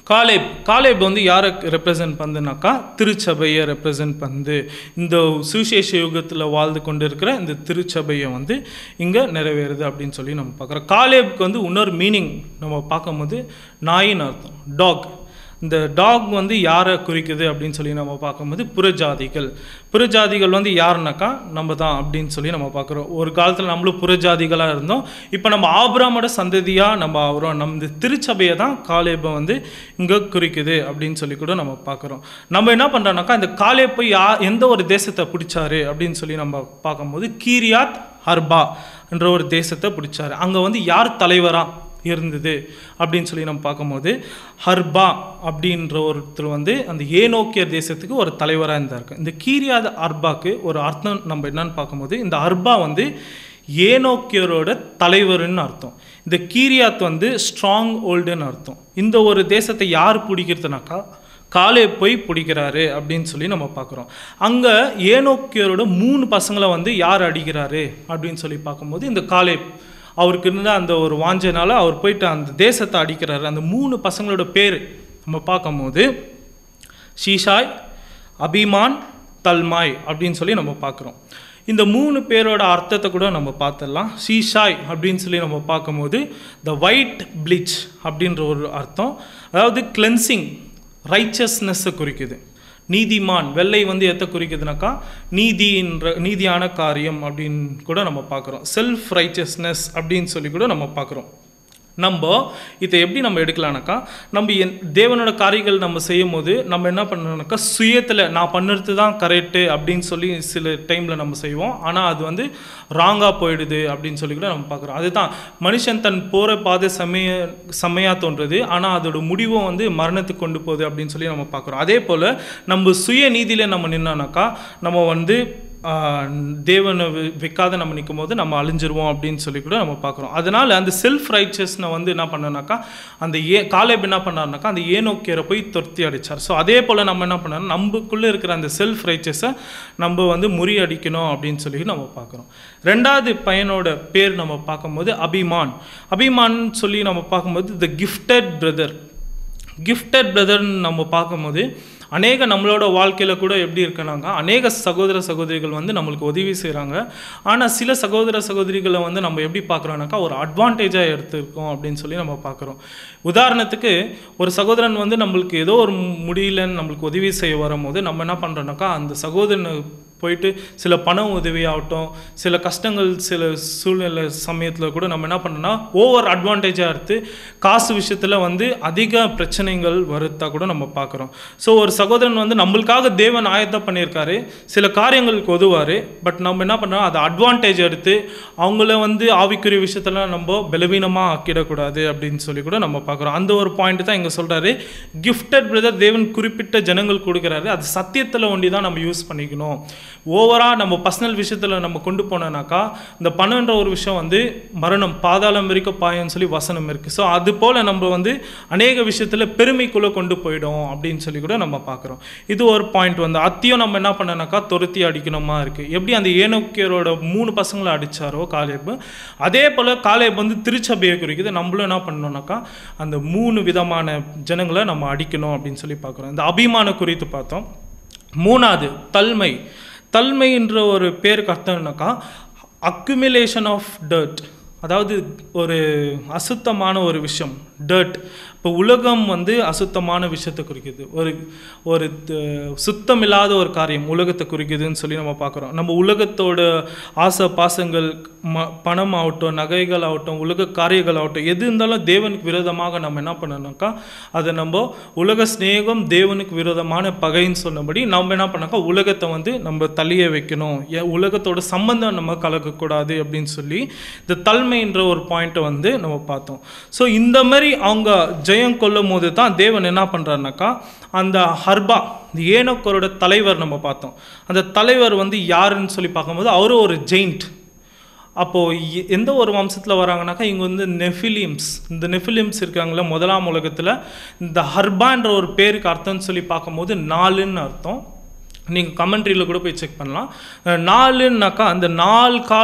காலேப் காலேப் வந்து யாரை ரெப்ரசன்ட் பண்ணுனாக்கா திருச்சபையை ரெப்ரசன்ட் பண்ணுது இந்த சுவிசேஷ யுகத்தில் வாழ்ந்து கொண்டு இருக்கிற இந்த திருச்சபையை வந்து இங்கே நிறைவேறுது அப்படின்னு சொல்லி நம்ம பார்க்குறோம் காலேப்க்கு வந்து இன்னொரு மீனிங் நம்ம பார்க்கும்போது நாயின்னு அர்த்தம் டாக் இந்த டாக் வந்து யாரை குறிக்குது அப்படின்னு சொல்லி நம்ம பார்க்கும்போது புறஜாதிகள் புறஜாதிகள் வந்து யாருனாக்கா நம்ம தான் அப்படின்னு சொல்லி நம்ம பார்க்குறோம் ஒரு காலத்தில் நம்மளும் புறஜாதிகளாக இருந்தோம் இப்போ நம்ம ஆபிராமோட சந்ததியாக நம்ம ஆகிறோம் நம்ம இந்த திருச்சபையை தான் காலேபை வந்து இங்கே குறிக்குது அப்படின்னு சொல்லி கூட நம்ம பார்க்குறோம் நம்ம என்ன பண்ணுறோம்னாக்கா இந்த காலேப்பை யா எந்த ஒரு தேசத்தை பிடிச்சாரு அப்படின்னு சொல்லி நம்ம பார்க்கும்போது கீரியாத் ஹர்பா என்ற ஒரு தேசத்தை பிடிச்சாரு அங்கே வந்து யார் தலைவராக இருந்தது அப்படின்னு சொல்லி நம்ம பார்க்கும்போது ஹர்பா அப்படின்ற ஒருத்தர் வந்து அந்த ஏனோக்கியர் தேசத்துக்கு ஒரு தலைவராக இருந்தார் இந்த கீரியாத அர்பாக்கு ஒரு அர்த்தம் நம்ம என்னன்னு பார்க்கும்போது இந்த அர்பா வந்து ஏனோக்கியரோட தலைவர்னு அர்த்தம் இந்த கீரியாத் வந்து ஸ்ட்ராங் ஓல்டுன்னு அர்த்தம் இந்த ஒரு தேசத்தை யார் பிடிக்கிறதுனாக்கா காலே போய் பிடிக்கிறாரு அப்படின்னு சொல்லி நம்ம பார்க்குறோம் அங்கே ஏனோக்கியரோட மூணு பசங்களை வந்து யார் அடிக்கிறாரு அப்படின்னு சொல்லி பார்க்கும்போது இந்த காலே அவருக்கு இருந்த அந்த ஒரு வாஞ்சனால அவர் போயிட்டு அந்த தேசத்தை அடிக்கிறாரு அந்த மூணு பசங்களோட பேர் நம்ம பார்க்கும்போது ஷீஷாய் அபிமான் தல்மாய் அப்படின்னு சொல்லி நம்ம பார்க்குறோம் இந்த மூணு பேரோட அர்த்தத்தை கூட நம்ம பார்த்துடலாம் ஷீஷாய் அப்படின்னு சொல்லி நம்ம பார்க்கும்போது த ஒயிட் ப்ளீச் அப்படின்ற ஒரு அர்த்தம் அதாவது கிளென்சிங் ரைச்சஸ்னஸ்ஸை குறிக்குது நீதிமான் வெள்ளை வந்து எதை குறிக்குதுனாக்கா நீதின்ற நீதியான காரியம் அப்படின்னு கூட நம்ம பார்க்குறோம் செல்ஃப் ரைச்சஸ்னஸ் அப்படின்னு சொல்லி கூட நம்ம பார்க்குறோம் நம்ம இதை எப்படி நம்ம எடுக்கலாம்னாக்கா நம்ம என் தேவனோட காரியங்கள் நம்ம செய்யும் போது நம்ம என்ன பண்ணணும்னாக்கா சுயத்தில் நான் பண்ணுறது தான் கரெக்டு அப்படின்னு சொல்லி சில டைமில் நம்ம செய்வோம் ஆனால் அது வந்து ராங்காக போயிடுது அப்படின்னு சொல்லி கூட நம்ம பார்க்குறோம் அதுதான் மனுஷன் தன் போகிற பாதை செம்மைய செம்மையாக தோன்றுறது ஆனால் அதோட முடிவும் வந்து மரணத்துக்கு கொண்டு போகுது அப்படின்னு சொல்லி நம்ம பார்க்குறோம் அதே போல் நம்ம சுய நீதியில் நம்ம நின்னோம்னாக்கா நம்ம வந்து ஆஹ், தேவனை வி- விற்காத நம்ம நிற்கும் போது நம்ம அழிஞ்சிருவோம் அப்படின்னு சொல்லி கூட நம்ம பார்க்குறோம் அதனால் அந்த செல்ஃப் ரைச்சஸ்னை வந்து என்ன பண்ணோம்னாக்கா அந்த ஏ காலேப் என்ன பண்ணாருனாக்கா அந்த ஏனோக்கியரை போய் துரத்தி அடிச்சார் ஸோ அதே போல் நம்ம என்ன பண்ணோம் நமக்குள்ளே இருக்கிற அந்த செல்ஃப் ரைச்சஸை நம்ம வந்து முறியடிக்கணும் அப்படின்னு சொல்லி நம்ம பார்க்குறோம் ரெண்டாவது பையனோட பேர் நம்ம பார்க்கும்போது அபிமான் அபிமான் சொல்லி நம்ம பார்க்கும்போது த கிஃப்டட் பிரதர் கிஃப்டட் பிரதர்னு நம்ம பார்க்கும்போது அநேக நம்மளோட வாழ்க்கையில் கூட எப்படி இருக்குனாங்க அநேக சகோதர சகோதரிகள் வந்து நம்மளுக்கு உதவி செய்கிறாங்க ஆனால் சில சகோதர சகோதரிகளை வந்து நம்ம எப்படி பார்க்குறோம்னாக்கா ஒரு அட்வான்டேஜாக எடுத்துருக்கோம் அப்படின்னு சொல்லி நம்ம பார்க்குறோம் உதாரணத்துக்கு ஒரு சகோதரன் வந்து நம்மளுக்கு ஏதோ ஒரு முடியலன்னு நம்மளுக்கு உதவி செய்ய வரும்போது நம்ம என்ன பண்ணுறோம்னாக்கா அந்த சகோதரனை போயிட்டு சில பண உதவியாகட்டும் சில கஷ்டங்கள் சில சூழ்நிலை சமயத்தில் கூட நம்ம என்ன பண்ணோம்னா ஓவர் அட்வான்டேஜாக எடுத்து காசு விஷயத்தில் வந்து அதிக பிரச்சனைகள் வருத்தா கூட நம்ம பார்க்குறோம் ஸோ ஒரு சகோதரன் வந்து நம்மளுக்காக தேவன் ஆயத்தம் பண்ணியிருக்காரு சில காரியங்களுக்கு உதவார் பட் நம்ம என்ன பண்ணுறோம் அதை அட்வான்டேஜ் எடுத்து அவங்கள வந்து ஆவிக்குரிய விஷயத்தில் நம்ம பலவீனமாக ஆக்கிடக்கூடாது அப்படின்னு சொல்லி கூட நம்ம பார்க்குறோம் அந்த ஒரு பாயிண்ட் தான் இங்கே சொல்கிறாரு கிஃப்டட் பிரதர் தேவன் குறிப்பிட்ட ஜனங்கள் கொடுக்குறாரு அது சத்தியத்தில் ஒண்டி தான் நம்ம யூஸ் பண்ணிக்கணும் ஓவராக நம்ம பர்சனல் விஷயத்தில் நம்ம கொண்டு போனோம்னாக்கா இந்த பணம்ன்ற ஒரு விஷயம் வந்து மரணம் பாதாளம் வரைக்கும் பாயம்னு சொல்லி வசனம் இருக்குது ஸோ அது போல் நம்ம வந்து அநேக விஷயத்தில் பெருமைக்குள்ளே கொண்டு போயிடும் அப்படின்னு சொல்லி கூட நம்ம பார்க்குறோம் இது ஒரு பாயிண்ட் வந்து அத்தியும் நம்ம என்ன பண்ணனாக்கா துரத்தி அடிக்கணுமா இருக்குது எப்படி அந்த ஏனோக்கியரோட மூணு பசங்களை அடிச்சாரோ காலேப் அதே போல் காலேப் வந்து திருச்சபையை குறிக்குது நம்மளும் என்ன பண்ணணும்னாக்கா அந்த மூணு விதமான ஜனங்களை நம்ம அடிக்கணும் அப்படின்னு சொல்லி பார்க்குறோம் இந்த அபிமான குறித்து பார்த்தோம் மூணாவது தல்மை தல்மைன்ற ஒரு பேருக்கு அர்த்தம்னாக்கா அக்குமிலேஷன் ஆஃப் டர்ட் அதாவது ஒரு அசுத்தமான ஒரு விஷயம் டர்ட் இப்போ உலகம் வந்து அசுத்தமான விஷயத்தை குறிக்குது ஒரு ஒரு த- சுத்தமில்லாத ஒரு காரியம் உலகத்தை குறிக்குதுன்னு சொல்லி நம்ம பார்க்குறோம் நம்ம உலகத்தோட ஆசை பாசங்கள் ம பணம் ஆகட்டும் நகைகள் ஆகட்டும் உலக காரியங்கள் ஆகட்டும் எது இருந்தாலும் தேவனுக்கு விரோதமாக நம்ம என்ன பண்ணணும்னாக்கா அதை நம்ம உலக சிநேகம் தேவனுக்கு விரோதமான பகைன்னு சொன்னபடி நம்ம என்ன பண்ணாக்கா உலகத்தை வந்து நம்ம தள்ளிய வைக்கணும் ஏன் உலகத்தோட சம்பந்தம் நம்ம கலக்கக்கூடாது அப்படின்னு சொல்லி இந்த தல்மைன்ற ஒரு பாயிண்ட்டை வந்து நம்ம பார்த்தோம் ஸோ இந்த மாதிரி அவங்க ஜெயம் கொள்ளும் போது தான் தேவன் என்ன பண்ணுறாருனாக்கா அந்த ஹர்பா இந்த ஏனோக்கரோட தலைவர் நம்ம பார்த்தோம் அந்த தலைவர் வந்து யாருன்னு சொல்லி பார்க்கும்போது அவரும் ஒரு ஜெயிண்ட் அப்போது எ- எந்த ஒரு வம்சத்தில் வராங்கனாக்கா இங்கே வந்து நெஃபிலிம்ஸ் இந்த நெஃபிலிம்ஸ் இருக்காங்களே முதலாம் உலகத்தில் இந்த ஹர்பான்ற ஒரு பேருக்கு அர்த்தம்னு சொல்லி பார்க்கும்போது நாலுன்னு அர்த்தம் நீங்கள் கமெண்ட்ரியில் கூட போய் செக் பண்ணலாம் அஹ் நாலுன்னாக்கா அந்த நாலு காலில்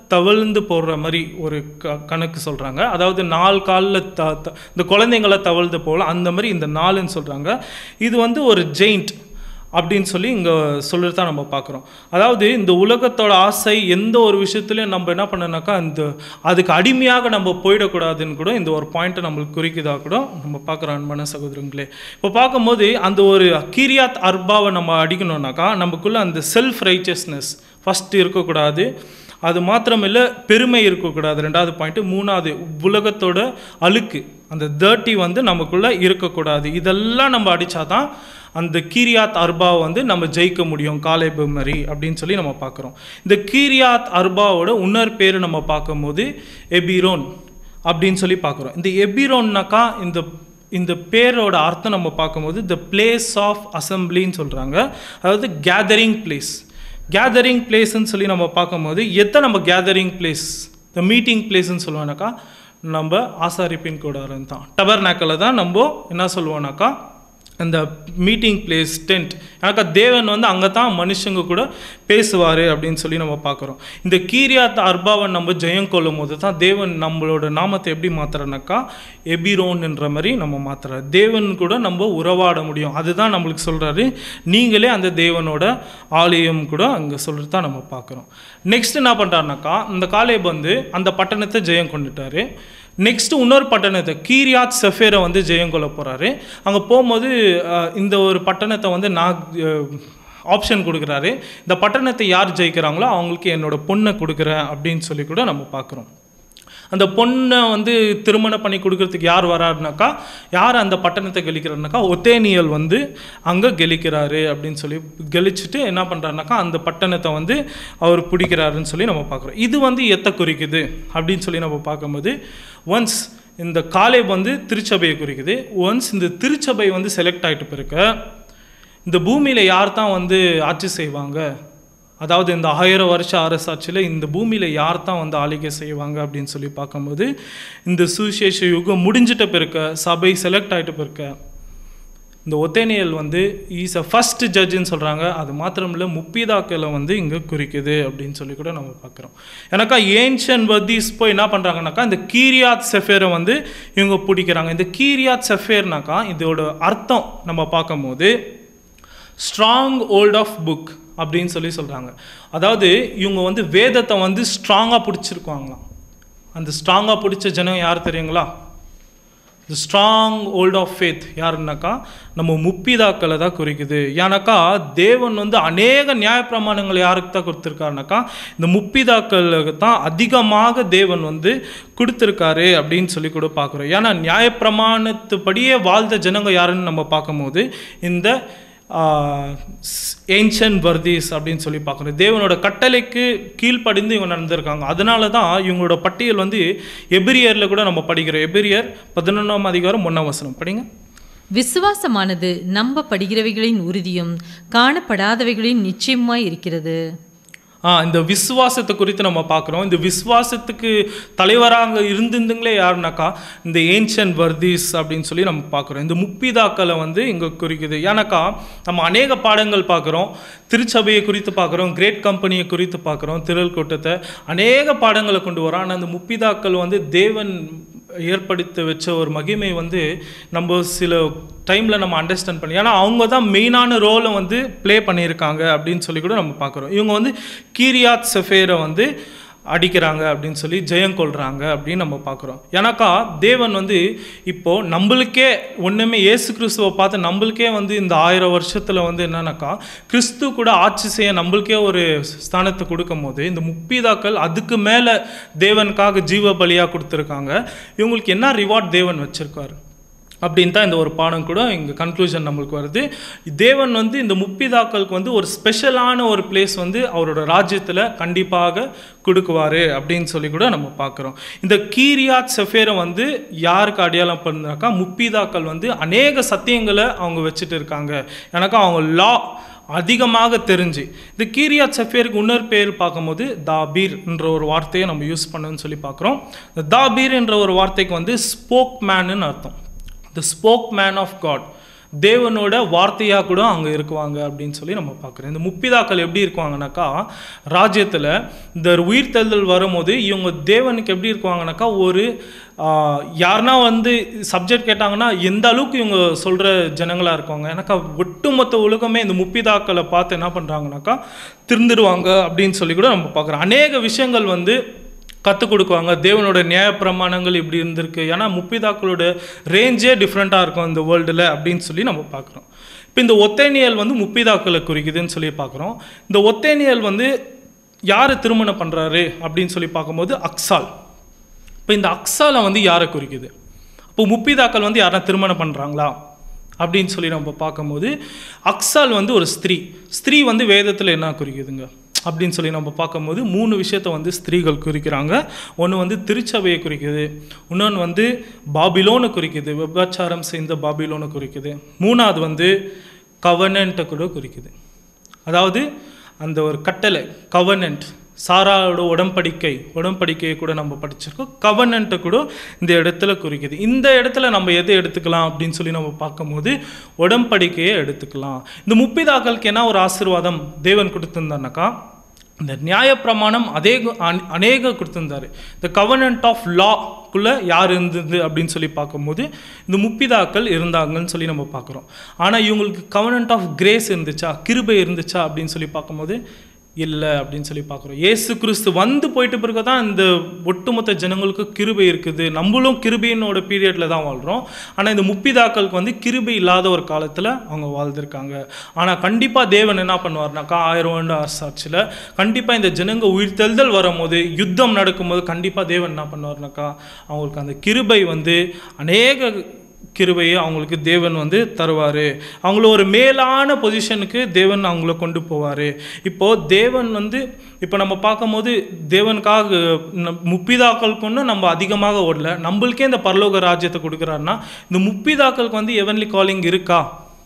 தவழ்ந்து போடுற மாதிரி ஒரு க கணக்கு சொல்கிறாங்க அதாவது நாலு காலில் த த- இந்த குழந்தைங்களை தவழ்ந்து போகலாம் அந்த மாதிரி இந்த நாலுன்னு சொல்கிறாங்க இது வந்து ஒரு ஜெயிண்ட் அப்படின்னு சொல்லி இங்கே சொல்லிட்டு தான் நம்ம பார்க்குறோம் அதாவது இந்த உலகத்தோட ஆசை எந்த ஒரு விஷயத்துலையும் நம்ம என்ன பண்ணனாக்கா இந்த அதுக்கு அடிமையாக நம்ம போயிடக்கூடாதுன்னு கூட இந்த ஒரு பாயிண்ட்டை நம்மளுக்கு குறிக்குதா கூட நம்ம பார்க்குறோம் அன்பான சகோதரங்களே இப்போ பார்க்கும்போது அந்த ஒரு கீரியாத் அர்பாவை நம்ம அடிக்கணும்னாக்கா நமக்குள்ள அந்த செல்ஃப் ரைச்சஸ்னஸ் ஃபஸ்ட்டு இருக்கக்கூடாது அது மாத்திரமில்லை பெருமை இருக்கக்கூடாது ரெண்டாவது பாயிண்ட்டு மூணாவது உலகத்தோட அழுக்கு அந்த தேர்ட்டி வந்து நமக்குள்ளே இருக்கக்கூடாது இதெல்லாம் நம்ம அடித்தாதான் அந்த கீரியாத் அர்பாவை வந்து நம்ம ஜெயிக்க முடியும் காலேபு மாதிரி அப்படின்னு சொல்லி நம்ம பார்க்குறோம் இந்த கீரியாத் அர்பாவோட இன்னொரு பேர் நம்ம பார்க்கும்போது எபிரோன் அப்படின்னு சொல்லி பார்க்குறோம் இந்த எபிரோன்னாக்கா இந்த இந்த பேரோட அர்த்தம் நம்ம பார்க்கும்போது த பிளேஸ் ஆஃப் அசம்பிளின்னு சொல்கிறாங்க அதாவது கேதரிங் பிளேஸ் கேதரிங் பிளேஸ்ன்னு சொல்லி நம்ம பார்க்கும்போது எதை நம்ம கேதரிங் பிளேஸ் த மீட்டிங் பிளேஸ்ன்னு சொல்லுவோம்னாக்கா நம்ம ஆசாரிப்பின் கூடாரம் தான் டபர்நாக்கில் தான் நம்ம என்ன சொல்லுவோம்னாக்கா அந்த மீட்டிங் பிளேஸ் டென்ட் எனக்கு தேவன் வந்து அங்கே தான் மனுஷங்க கூட பேசுவார் அப்படின்னு சொல்லி நம்ம பார்க்குறோம் இந்த கீரியாத் அர்பாவை நம்ம ஜெயம் கொள்ளும் போது தான் தேவன் நம்மளோட நாமத்தை எப்படி மாத்துறனாக்கா எபிரோன்ன்ற மாதிரி நம்ம மாத்துறாரு தேவன் கூட நம்ம உறவாட முடியும் அதுதான் நம்மளுக்கு சொல்கிறாரு நீங்களே அந்த தேவனோட ஆலயம் கூட அங்கே சொல்லிட்டு தான் நம்ம பார்க்குறோம் நெக்ஸ்ட் என்ன பண்ணுறாருனாக்கா இந்த காலேப் வந்து அந்த பட்டணத்தை ஜெயம் கொண்டுட்டாரு நெக்ஸ்ட் இன்னொரு பட்டணத்தை கீரியாத் செஃபேரை வந்து ஜெயம் கொள்ள போகிறாரு அங்கே போகும்போது அஹ், இந்த ஒரு பட்டணத்தை வந்து நான் ஆப்ஷன் கொடுக்குறாரு இந்த பட்டணத்தை யார் ஜெயிக்கிறாங்களோ அவங்களுக்கு என்னோட பொண்ணை கொடுக்குறேன் அப்படின்னு சொல்லி கூட நம்ம பார்க்குறோம் அந்த பொண்ணை வந்து திருமணம் பண்ணி கொடுக்கறதுக்கு யார் வராருனாக்கா யார் அந்த பட்டணத்தை கெளிக்கிறாருனாக்கா ஒத்தேனியல் வந்து அங்கே கெளிக்கிறாரு அப்படின்னு சொல்லி கெளிச்சுட்டு என்ன பண்ணுறாருனாக்கா அந்த பட்டணத்தை வந்து அவர் பிடிக்கிறாருன்னு சொல்லி நம்ம பார்க்குறோம் இது வந்து எத்தை குறிக்குது அப்படின்னு சொல்லி நம்ம பார்க்கும்போது ஒன்ஸ் இந்த காலேப் வந்து திருச்சபையை குறிக்குது ஒன்ஸ் இந்த திருச்சபை வந்து செலக்ட் ஆகிட்டு பிறகு இந்த பூமியில் யார் தான் வந்து ஆட்சி செய்வாங்க அதாவது இந்த ஆயிரம் வருஷ அரசாட்சியில் இந்த பூமியில் யார் தான் வந்து ஆளுகை செய்வாங்க அப்படின்னு சொல்லி பார்க்கும்போது இந்த சுவிசேஷ யுகம் முடிஞ்சிட்ட பிறக்க சபை செலக்ட் ஆகிட்ட பிறக்க இந்த ஒத்தேனியல் வந்து ஈஸ் அ ஃபஸ்ட் ஜட்ஜுன்னு சொல்கிறாங்க அது மாத்திரமில்ல முப்பீதாக்களை வந்து இங்கே குறிக்குது அப்படின்னு சொல்லி கூட நம்ம பார்க்குறோம் எனக்கா ஏன்ஷன் வதீஸ் போய் என்ன பண்ணுறாங்கனாக்கா இந்த கீரியாத் செஃபேரை வந்து இவங்க பிடிக்கிறாங்க இந்த கீரியாத் செஃபேர்னாக்கா இதோட அர்த்தம் நம்ம பார்க்கும்போது ஸ்ட்ராங் ஓல்ட் ஆஃப் புக் அப்படின்னு சொல்லி சொல்கிறாங்க அதாவது இவங்க வந்து வேதத்தை வந்து ஸ்ட்ராங்காக பிடிச்சிருக்காங்களாம் அந்த ஸ்ட்ராங்காக பிடிச்ச ஜனம் யார் தெரியுங்களா the stronghold of faith யாருன்னாக்கா நம்ம முப்பிதாக்களை தான் குறிக்குது ஏன்னாக்கா தேவன் வந்து அநேக நியாயப்பிரமாணங்களை யாருக்கு தான் கொடுத்துருக்காருனாக்கா இந்த முப்பிதாக்களுக்கு தான் அதிகமாக தேவன் வந்து கொடுத்துருக்காரு அப்படின்னு சொல்லி கூட பார்க்குறோம் ஏன்னா நியாயப்பிரமாணத்துப்படியே வாழ்ந்த ஜனங்க யாருன்னு நம்ம பார்க்கும்போது இந்த ஏன்ஷன் வர்தீஸ் அப்படின்னு சொல்லி பார்க்குறோம் தேவனோட கட்டளைக்கு கீழ்ப்படிந்து இவங்க நடந்திருக்காங்க அதனால தான் இவங்களோட பட்டியல் வந்து எபிரியரில் கூட நம்ம படிக்கிறோம் எபிரியர் பதினொன்றாம் அதிகாரம் ஒன்றாம் வசனம் படிங்க விசுவாசமானது நம்பப்படுகிறவைகளின் உறுதியும் காணப்படாதவைகளின் நிச்சயமாய் இருக்கிறது ஆ இந்த விசுவாசத்தை குறித்து நம்ம பார்க்குறோம் இந்த விசுவாசத்துக்கு தலைவராக இருந்திருந்துங்களே யாருனாக்கா இந்த ஏன்ஷன் வர்தீஸ் அப்படின்னு சொல்லி நம்ம பார்க்குறோம் இந்த முப்பிதாக்களை வந்து இங்கே குறிக்குது ஏன்னாக்கா நம்ம அநேக பாடங்கள் பார்க்குறோம் திருச்சபையை குறித்து பார்க்குறோம் கிரேட் கம்பெனியை குறித்து பார்க்குறோம் திரள் கூட்டத்தை அநேக பாடங்களை கொண்டு வரோம் ஆனால் அந்த முப்பிதாக்கள் வந்து தேவன் ஏற்படுத்தி வச்ச ஒரு மகிமை வந்து நம்ம சில டைமில் நம்ம அண்டர்ஸ்டாண்ட் பண்ணி ஏன்னா அவங்க தான் மெயினான ரோலை வந்து ப்ளே பண்ணியிருக்காங்க அப்படின்னு சொல்லி கூட நம்ம பார்க்குறோம் இவங்க வந்து கீரியாத் செஃபேரை வந்து அடிக்கிறாங்க அப்படின்னு சொல்லி ஜெயம் கொள்கிறாங்க அப்படின்னு நம்ம பார்க்குறோம் ஏன்னாக்கா தேவன் வந்து இப்போது நம்மளுக்கே ஒன்றுமே இயேசு கிறிஸ்துவை பார்த்து நம்மளுக்கே வந்து இந்த ஆயிரம் வருஷத்தில் வந்து என்னன்னாக்கா கிறிஸ்து கூட ஆட்சி செய்ய நம்மளுக்கே ஒரு ஸ்தானத்தை கொடுக்கும் போது இந்த முப்பீதாக்கள் அதுக்கு மேலே தேவனுக்காக ஜீவ பலியாக கொடுத்துருக்காங்க இவங்களுக்கு என்ன ரிவார்ட் தேவன் வச்சுருக்காரு அப்படின்னு தான் இந்த ஒரு பாடம் கூட இங்கே கன்க்ளூஷன் நம்மளுக்கு வருது தேவன் வந்து இந்த முப்பிதாக்களுக்கு வந்து ஒரு ஸ்பெஷலான ஒரு பிளேஸ் வந்து அவரோட ராஜ்யத்தில் கண்டிப்பாக கொடுக்குவார் அப்படின்னு சொல்லி கூட நம்ம பார்க்குறோம் இந்த கீரியாத் செஃபேரை வந்து யாருக்கு அடையாளம் பண்ணாக்கா முப்பிதாக்கள் வந்து அநேக சத்தியங்களை அவங்க வச்சுட்டு இருக்காங்க எனக்கா அவங்க லா அதிகமாக தெரிஞ்சு இந்த கீரியாத் சஃபேருக்கு இன்னொரு பேர் பார்க்கும்போது தாபீர் என்ற ஒரு வார்த்தையை நம்ம யூஸ் பண்ணணும்னு சொல்லி பார்க்குறோம் இந்த தாபீர் என்ற ஒரு வார்த்தைக்கு வந்து ஸ்போக் மேனுன்னு அர்த்தம் the spokesman of God தேவனோட வார்த்தையாக கூட அங்கே இருக்குவாங்க அப்படின்னு சொல்லி நம்ம பார்க்குறோம் இந்த முப்பிதாக்கள் எப்படி இருக்குவாங்கனாக்கா ராஜ்யத்தில் இந்த உயிர்த்தெழுதல் வரும்போது இவங்க தேவனுக்கு எப்படி இருக்குவாங்கனாக்கா ஒரு ஆஹ், யாருன்னா வந்து சப்ஜெக்ட் கேட்டாங்கன்னா எந்த அளவுக்கு இவங்க சொல்கிற ஜனங்களாக இருக்காங்க எனக்கா ஒட்டுமொத்த உலகமே இந்த முப்பிதாக்களை பார்த்து என்ன பண்ணுறாங்கனாக்கா திருந்துடுவாங்க அப்படின்னு சொல்லி கூட நம்ம பார்க்குறோம் அநேக விஷயங்கள் வந்து கற்றுக் கொடுக்குவாங்க தேவனோட நியாயப்பிரமாணங்கள் இப்படி இருந்திருக்கு ஏன்னா முப்பிதாக்களோட ரேஞ்சே டிஃப்ரெண்ட்டாக இருக்கும் இந்த வேர்ல்டில் அப்படின்னு சொல்லி நம்ம பார்க்குறோம் இப்போ இந்த ஒத்தேனியல் வந்து முப்பிதாக்களை குறிக்குதுன்னு சொல்லி பார்க்குறோம் இந்த ஒத்தேனியல் வந்து யார் திருமணம் பண்ணுறாரு அப்படின்னு சொல்லி பார்க்கும்போது அக்சால் இப்போ இந்த அக்ஸாலை வந்து யாரை குறிக்குது இப்போ முப்பிதாக்கள் வந்து யாரா திருமணம் பண்ணுறாங்களா அப்படின்னு சொல்லி நம்ம பார்க்கும்போது அக்ஸால் வந்து ஒரு ஸ்திரீ ஸ்திரீ வந்து வேதத்தில் என்ன குறிக்குதுங்க அப்படின்னு சொல்லி நம்ம பார்க்கும்போது மூணு விஷயத்தை வந்து ஸ்திரீகள் குறிக்கிறாங்க ஒன்று வந்து திருச்சபையை குறிக்குது இன்னொன்று வந்து பாபிலோனை குறிக்குது விபச்சாரம் செய்த பாபிலோனை குறிக்குது மூணாவது வந்து கவர்னண்ட்டை கூட குறிக்குது அதாவது அந்த ஒரு கட்டளை கவர்னண்ட் சாராவோட உடன்படிக்கை உடன்படிக்கையை கூட நம்ம படிச்சிருக்கோம் கவர்னண்ட்டை கூட இந்த இடத்துல குறிக்குது இந்த இடத்துல நம்ம எதை எடுத்துக்கலாம் அப்படின்னு சொல்லி நம்ம பார்க்கும்போது உடன்படிக்கையை எடுத்துக்கலாம் இந்த முப்பிதாக்களுக்கு என்ன ஒரு ஆசீர்வாதம் தேவன் கொடுத்திருந்தானாக்கா இந்த நியாயப்பிரமாணம் அதே அநேக கொடுத்திருந்தாரு இந்த கவர்னன்ட் ஆஃப் லாக்குள்ளே யார் இருந்தது அப்படின்னு சொல்லி பார்க்கும்போது இந்த முப்பிதாக்கள் இருந்தாங்கன்னு சொல்லி நம்ம பார்க்குறோம் ஆனால் இவங்களுக்கு கவர்னன்ட் ஆஃப் கிரேஸ் இருந்துச்சா கிருபை இருந்துச்சா அப்படின்னு சொல்லி பார்க்கும்போது இல்லை அப்படின்னு சொல்லி பார்க்குறோம் ஏசு கிறிஸ்து வந்து போயிட்டு பிறகு தான் இந்த ஒட்டுமொத்த ஜனங்களுக்கு கிருபை இருக்குது நம்மளும் கிருபையினோட பீரியடில் தான் வாழ்கிறோம் ஆனால் இந்த முப்பிதாக்களுக்கு வந்து கிருபை இல்லாத ஒரு காலத்தில் அவங்க வாழ்ந்திருக்காங்க ஆனால் கண்டிப்பாக தேவன் என்ன பண்ணுவார்னாக்கா ஆயிரம் ஆண்டு அரசாட்சியில் கண்டிப்பாக இந்த ஜனங்க உயிர்த்தெழுதல் வரும்போது யுத்தம் நடக்கும்போது கண்டிப்பாக தேவன் என்ன பண்ணுவார்னாக்கா அவங்களுக்கு அந்த கிருபை வந்து அநேக கிருபையை அவங்களுக்கு தேவன் வந்து தருவார் அவங்கள ஒரு மேலான பொசிஷனுக்கு தேவன் அவங்கள கொண்டு போவார் இப்போது தேவன் வந்து இப்போ நம்ம பார்க்கும்போது தேவனுக்காக நம் முப்பிதாக்களுக்குன்னு நம்ம அதிகமாக ஓடல நம்மளுக்கே இந்த பரலோக ராஜ்யத்தை கொடுக்குறாருன்னா இந்த முப்பிதாக்களுக்கு வந்து எவன்லி காலிங் இருக்கா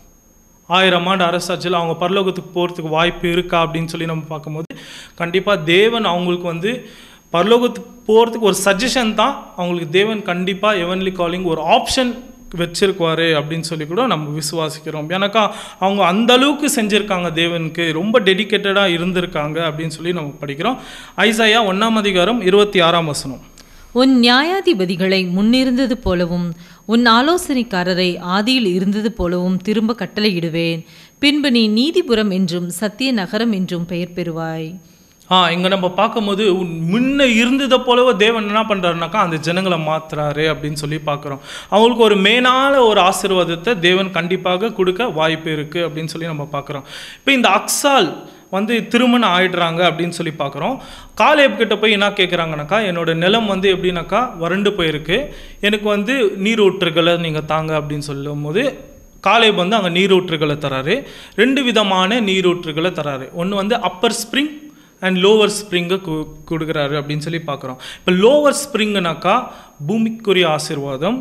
ஆயிரம் ஆண்டு அரசாட்சியில் அவங்க பரலோகத்துக்கு போகிறதுக்கு வாய்ப்பு இருக்கா அப்படின்னு சொல்லி நம்ம பார்க்கும்போது கண்டிப்பாக தேவன் அவங்களுக்கு வந்து பரலோகத்துக்கு போகிறதுக்கு ஒரு சஜஷன் தான் அவங்களுக்கு தேவன் கண்டிப்பாக எவன்லி காலிங் ஒரு ஆப்ஷன் வச்சிருக்குவாரு அப்படின்னு சொல்லி கூட நம்ம விசுவாசிக்கிறோம் ஏன்னாக்கா அவங்க அந்த அளவுக்கு செஞ்சுருக்காங்க தேவனுக்கு ரொம்ப டெடிக்கேட்டடாக இருந்திருக்காங்க அப்படின்னு சொல்லி நம்ம படிக்கிறோம் ஐசாயா ஒன்றாம் அதிகாரம் இருபத்தி ஆறாம் வசனம் உன் நியாயாதிபதிகளை முன்னிருந்தது போலவும் உன் ஆலோசனைக்காரரை ஆதியில் இருந்தது போலவும் திரும்ப கட்டளையிடுவேன் பின்பு நீ நீதிபுரம் என்றும் சத்திய நகரம் என்றும் பெயர் பெறுவாய் ஆ இங்கே நம்ம பார்க்கும்போது உன் முன்ன இருந்ததை போலவே தேவன் என்ன பண்ணுறாருனாக்கா அந்த ஜனங்களை மாத்துறாரு அப்படின்னு சொல்லி பார்க்குறோம் அவங்களுக்கு ஒரு மேலான ஒரு ஆசீர்வாதத்தை தேவன் கண்டிப்பாக கொடுக்க வாய்ப்பு இருக்குது அப்படின்னு சொல்லி நம்ம பார்க்குறோம் இப்போ இந்த அக்ஸால் வந்து திருமணம் ஆயிடுறாங்க அப்படின்னு சொல்லி பார்க்குறோம் காலேப் கிட்ட போய் என்ன கேட்குறாங்கனாக்கா என்னோட நிலம் வந்து எப்படின்னாக்கா வறண்டு போயிருக்கு எனக்கு வந்து நீரூற்றுகளை நீங்கள் தாங்க அப்படின்னு சொல்லும்போது காலேப் வந்து அங்கே நீரூற்றுகளை தராரு ரெண்டு விதமான நீரூற்றுகளை தராரு ஒன்று வந்து அப்பர் ஸ்ப்ரிங் அண்ட் லோவர் ஸ்ப்ரிங்கை கு கொடுக்குறாரு அப்படின்னு சொல்லி பார்க்குறோம் இப்போ லோவர் ஸ்ப்ரிங்குனாக்கா பூமிக்குரிய ஆசீர்வாதம்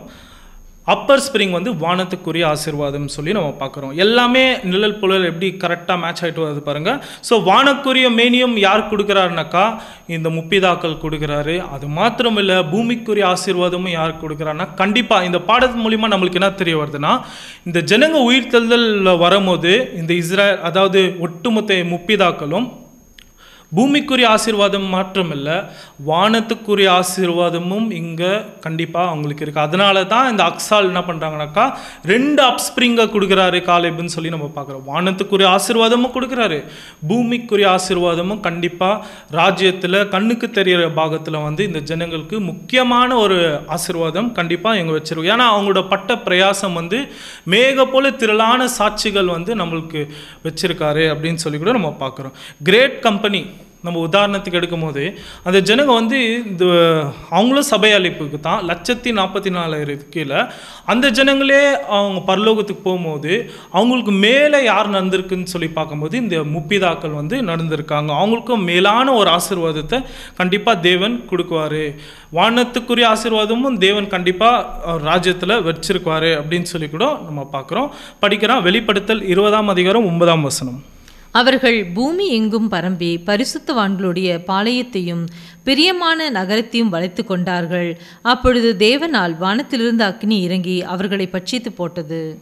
அப்பர் ஸ்ப்ரிங் வந்து வானத்துக்குரிய ஆசீர்வாதம் சொல்லி நம்ம பார்க்குறோம் எல்லாமே நிழல் புழல் எப்படி கரெக்டாக மேட்ச் ஆகிட்டு வருது பாருங்கள் ஸோ வானக்குரிய மேனியம் யார் கொடுக்குறாருனாக்கா இந்த முப்பிதாக்கள் கொடுக்குறாரு அது மாத்திரம் இல்லை பூமிக்குரிய ஆசீர்வாதமும் யார் கொடுக்குறாருன்னா கண்டிப்பாக இந்த பாடத்து மூலிமா நம்மளுக்கு என்ன தெரிய வருதுன்னா இந்த ஜனங்க உயிர்த்தெழுதலில் வரும்போது இந்த இஸ்ரேல் அதாவது ஒட்டுமொத்த முப்பிதாக்களும் பூமிக்குரிய ஆசீர்வாதம் மாற்றமில்ல வானத்துக்குரிய ஆசீர்வாதமும் இங்கே கண்டிப்பாக அவங்களுக்கு இருக்குது அதனால தான் இந்த அக்ஸால் என்ன பண்ணுறாங்கனாக்கா ரெண்டு அப்ஸ்ப்ரிங்கை கொடுக்குறாரு காலேபுன்னு சொல்லி நம்ம பார்க்குறோம் வானத்துக்குரிய ஆசீர்வாதமும் கொடுக்குறாரு பூமிக்குரிய ஆசீர்வாதமும் கண்டிப்பாக ராஜ்யத்தில் கண்ணுக்கு தெரிகிற பாகத்தில் வந்து இந்த ஜனங்களுக்கு முக்கியமான ஒரு ஆசீர்வாதம் கண்டிப்பாக எங்கே வச்சிருக்கோம் ஏன்னா அவங்களோட பட்ட பிரயாசம் வந்து மேக போல திரளான சாட்சிகள் வந்து நம்மளுக்கு வச்சிருக்காரு அப்படின்னு சொல்லி கூட நம்ம பார்க்குறோம் கிரேட் கம்பெனி நம்ம உதாரணத்துக்கு எடுக்கும்போது அந்த ஜனங்க வந்து இந்த அவங்களும் சபை அழைப்புக்கு தான் லட்சத்தி நாற்பத்தி நாலாயிரம் கீழே அந்த ஜனங்களே அவங்க பரலோகத்துக்கு போகும்போது அவங்களுக்கு மேலே யார் நடந்திருக்குன்னு சொல்லி பார்க்கும்போது இந்த முப்பிதாக்கள் வந்து நடந்திருக்காங்க அவங்களுக்கும் மேலான ஒரு ஆசீர்வாதத்தை கண்டிப்பாக தேவன் கொடுக்குவாரு வானத்துக்குரிய ஆசீர்வாதமும் தேவன் கண்டிப்பாக ராஜ்யத்தில் வச்சிருக்குவாரு அப்படின்னு சொல்லி கூட நம்ம பார்க்குறோம் படிக்கிறோம் வெளிப்படுத்தல் இருபதாம் அதிகாரம் ஒன்பதாம் வசனம் அவர்கள் பூமி எங்கும் பரம்பி பரிசுத்தவான்களுடைய பாளையத்தையும் பிரியமான நகரத்தையும் வளைத்து கொண்டார்கள் அப்பொழுது தேவனால் வானத்திலிருந்து அக்னி இறங்கி அவர்களை பட்சித்து போட்டது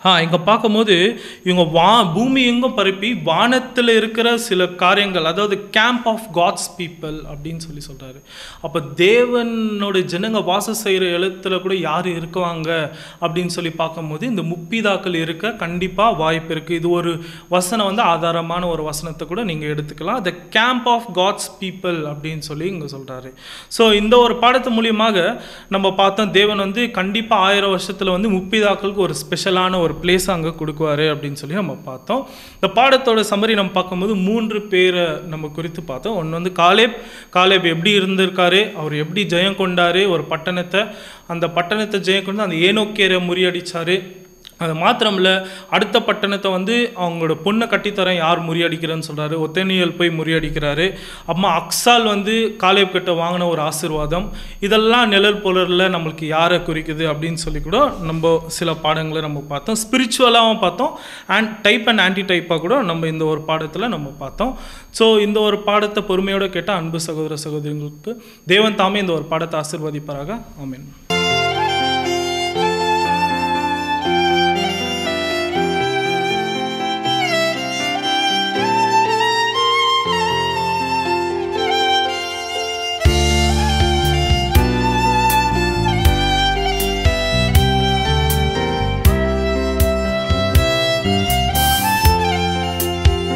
ஆ இங்கே பார்க்கும்போது இவங்க வா பூமி எங்கும் பரப்பி வானத்தில் இருக்கிற சில காரியங்கள் அதாவது கேம்ப் ஆஃப் காட்ஸ் பீப்புள் அப்படின்னு சொல்லி சொல்கிறாரு அப்போ தேவனோட ஜனங்க வாசம் செய்கிற இடத்துல கூட யார் இருக்குவாங்க அப்படின்னு சொல்லி பார்க்கும்போது இந்த முப்பிதாக்கள் இருக்க கண்டிப்பாக வாய்ப்பு இருக்குது இது ஒரு வசனம் வந்து ஆதாரமான ஒரு வசனத்தை கூட நீங்கள் எடுத்துக்கலாம் the camp of God's people அப்படின்னு சொல்லி இங்கே சொல்கிறாரு ஸோ இந்த ஒரு பாடத்து மூலியமாக நம்ம பார்த்தோம் தேவன் வந்து கண்டிப்பாக ஆயிரம் வருஷத்தில் வந்து முப்பிதாக்களுக்கு ஒரு ஸ்பெஷலான ஒரு பிளேஸ் அங்கே கொடுக்குவாரு அப்படின்னு சொல்லி நம்ம பார்த்தோம் இந்த பாடத்தோட சம்மரி நம்ம பார்க்கும்போது மூன்று பேரை நம்ம குறித்து பார்த்தோம் ஒன்று வந்து காலேப் காலேப் எப்படி இருந்திருக்காரு அவர் எப்படி ஜெயம் கொண்டாரு ஒரு பட்டணத்தை அந்த பட்டணத்தை ஜெயம் கொண்டு அந்த ஏனோக்கேரை முறியடிச்சாரு அது மாத்திரம் இல்லை அடுத்த பட்டணத்தை வந்து அவங்களோட பொண்ணை கட்டித்தரேன் யார் முறியடிக்கிறேன்னு சொல்கிறாரு ஒத்தனியல் போய் முறியடிக்கிறாரு அம்மா அக்ஸால் வந்து காலேப் கிட்ட வாங்கின ஒரு ஆசீர்வாதம் இதெல்லாம் நிழல் புலரில் நம்மளுக்கு யாரை குறிக்குது அப்படின்னு சொல்லி கூட நம்ம சில பாடங்களை நம்ம பார்த்தோம் ஸ்பிரிச்சுவலாகவும் பார்த்தோம் அண்ட் டைப் அண்ட் ஆன்டி டைப்பாக கூட நம்ம இந்த ஒரு பாடத்தில் நம்ம பார்த்தோம் ஸோ இந்த ஒரு பாடத்தை பொறுமையோடு கேட்டால் அன்பு சகோதர சகோதரிகளுக்கு தேவன் தாமே இந்த ஒரு பாடத்தை ஆசீர்வதிப்பாராக ஆமென்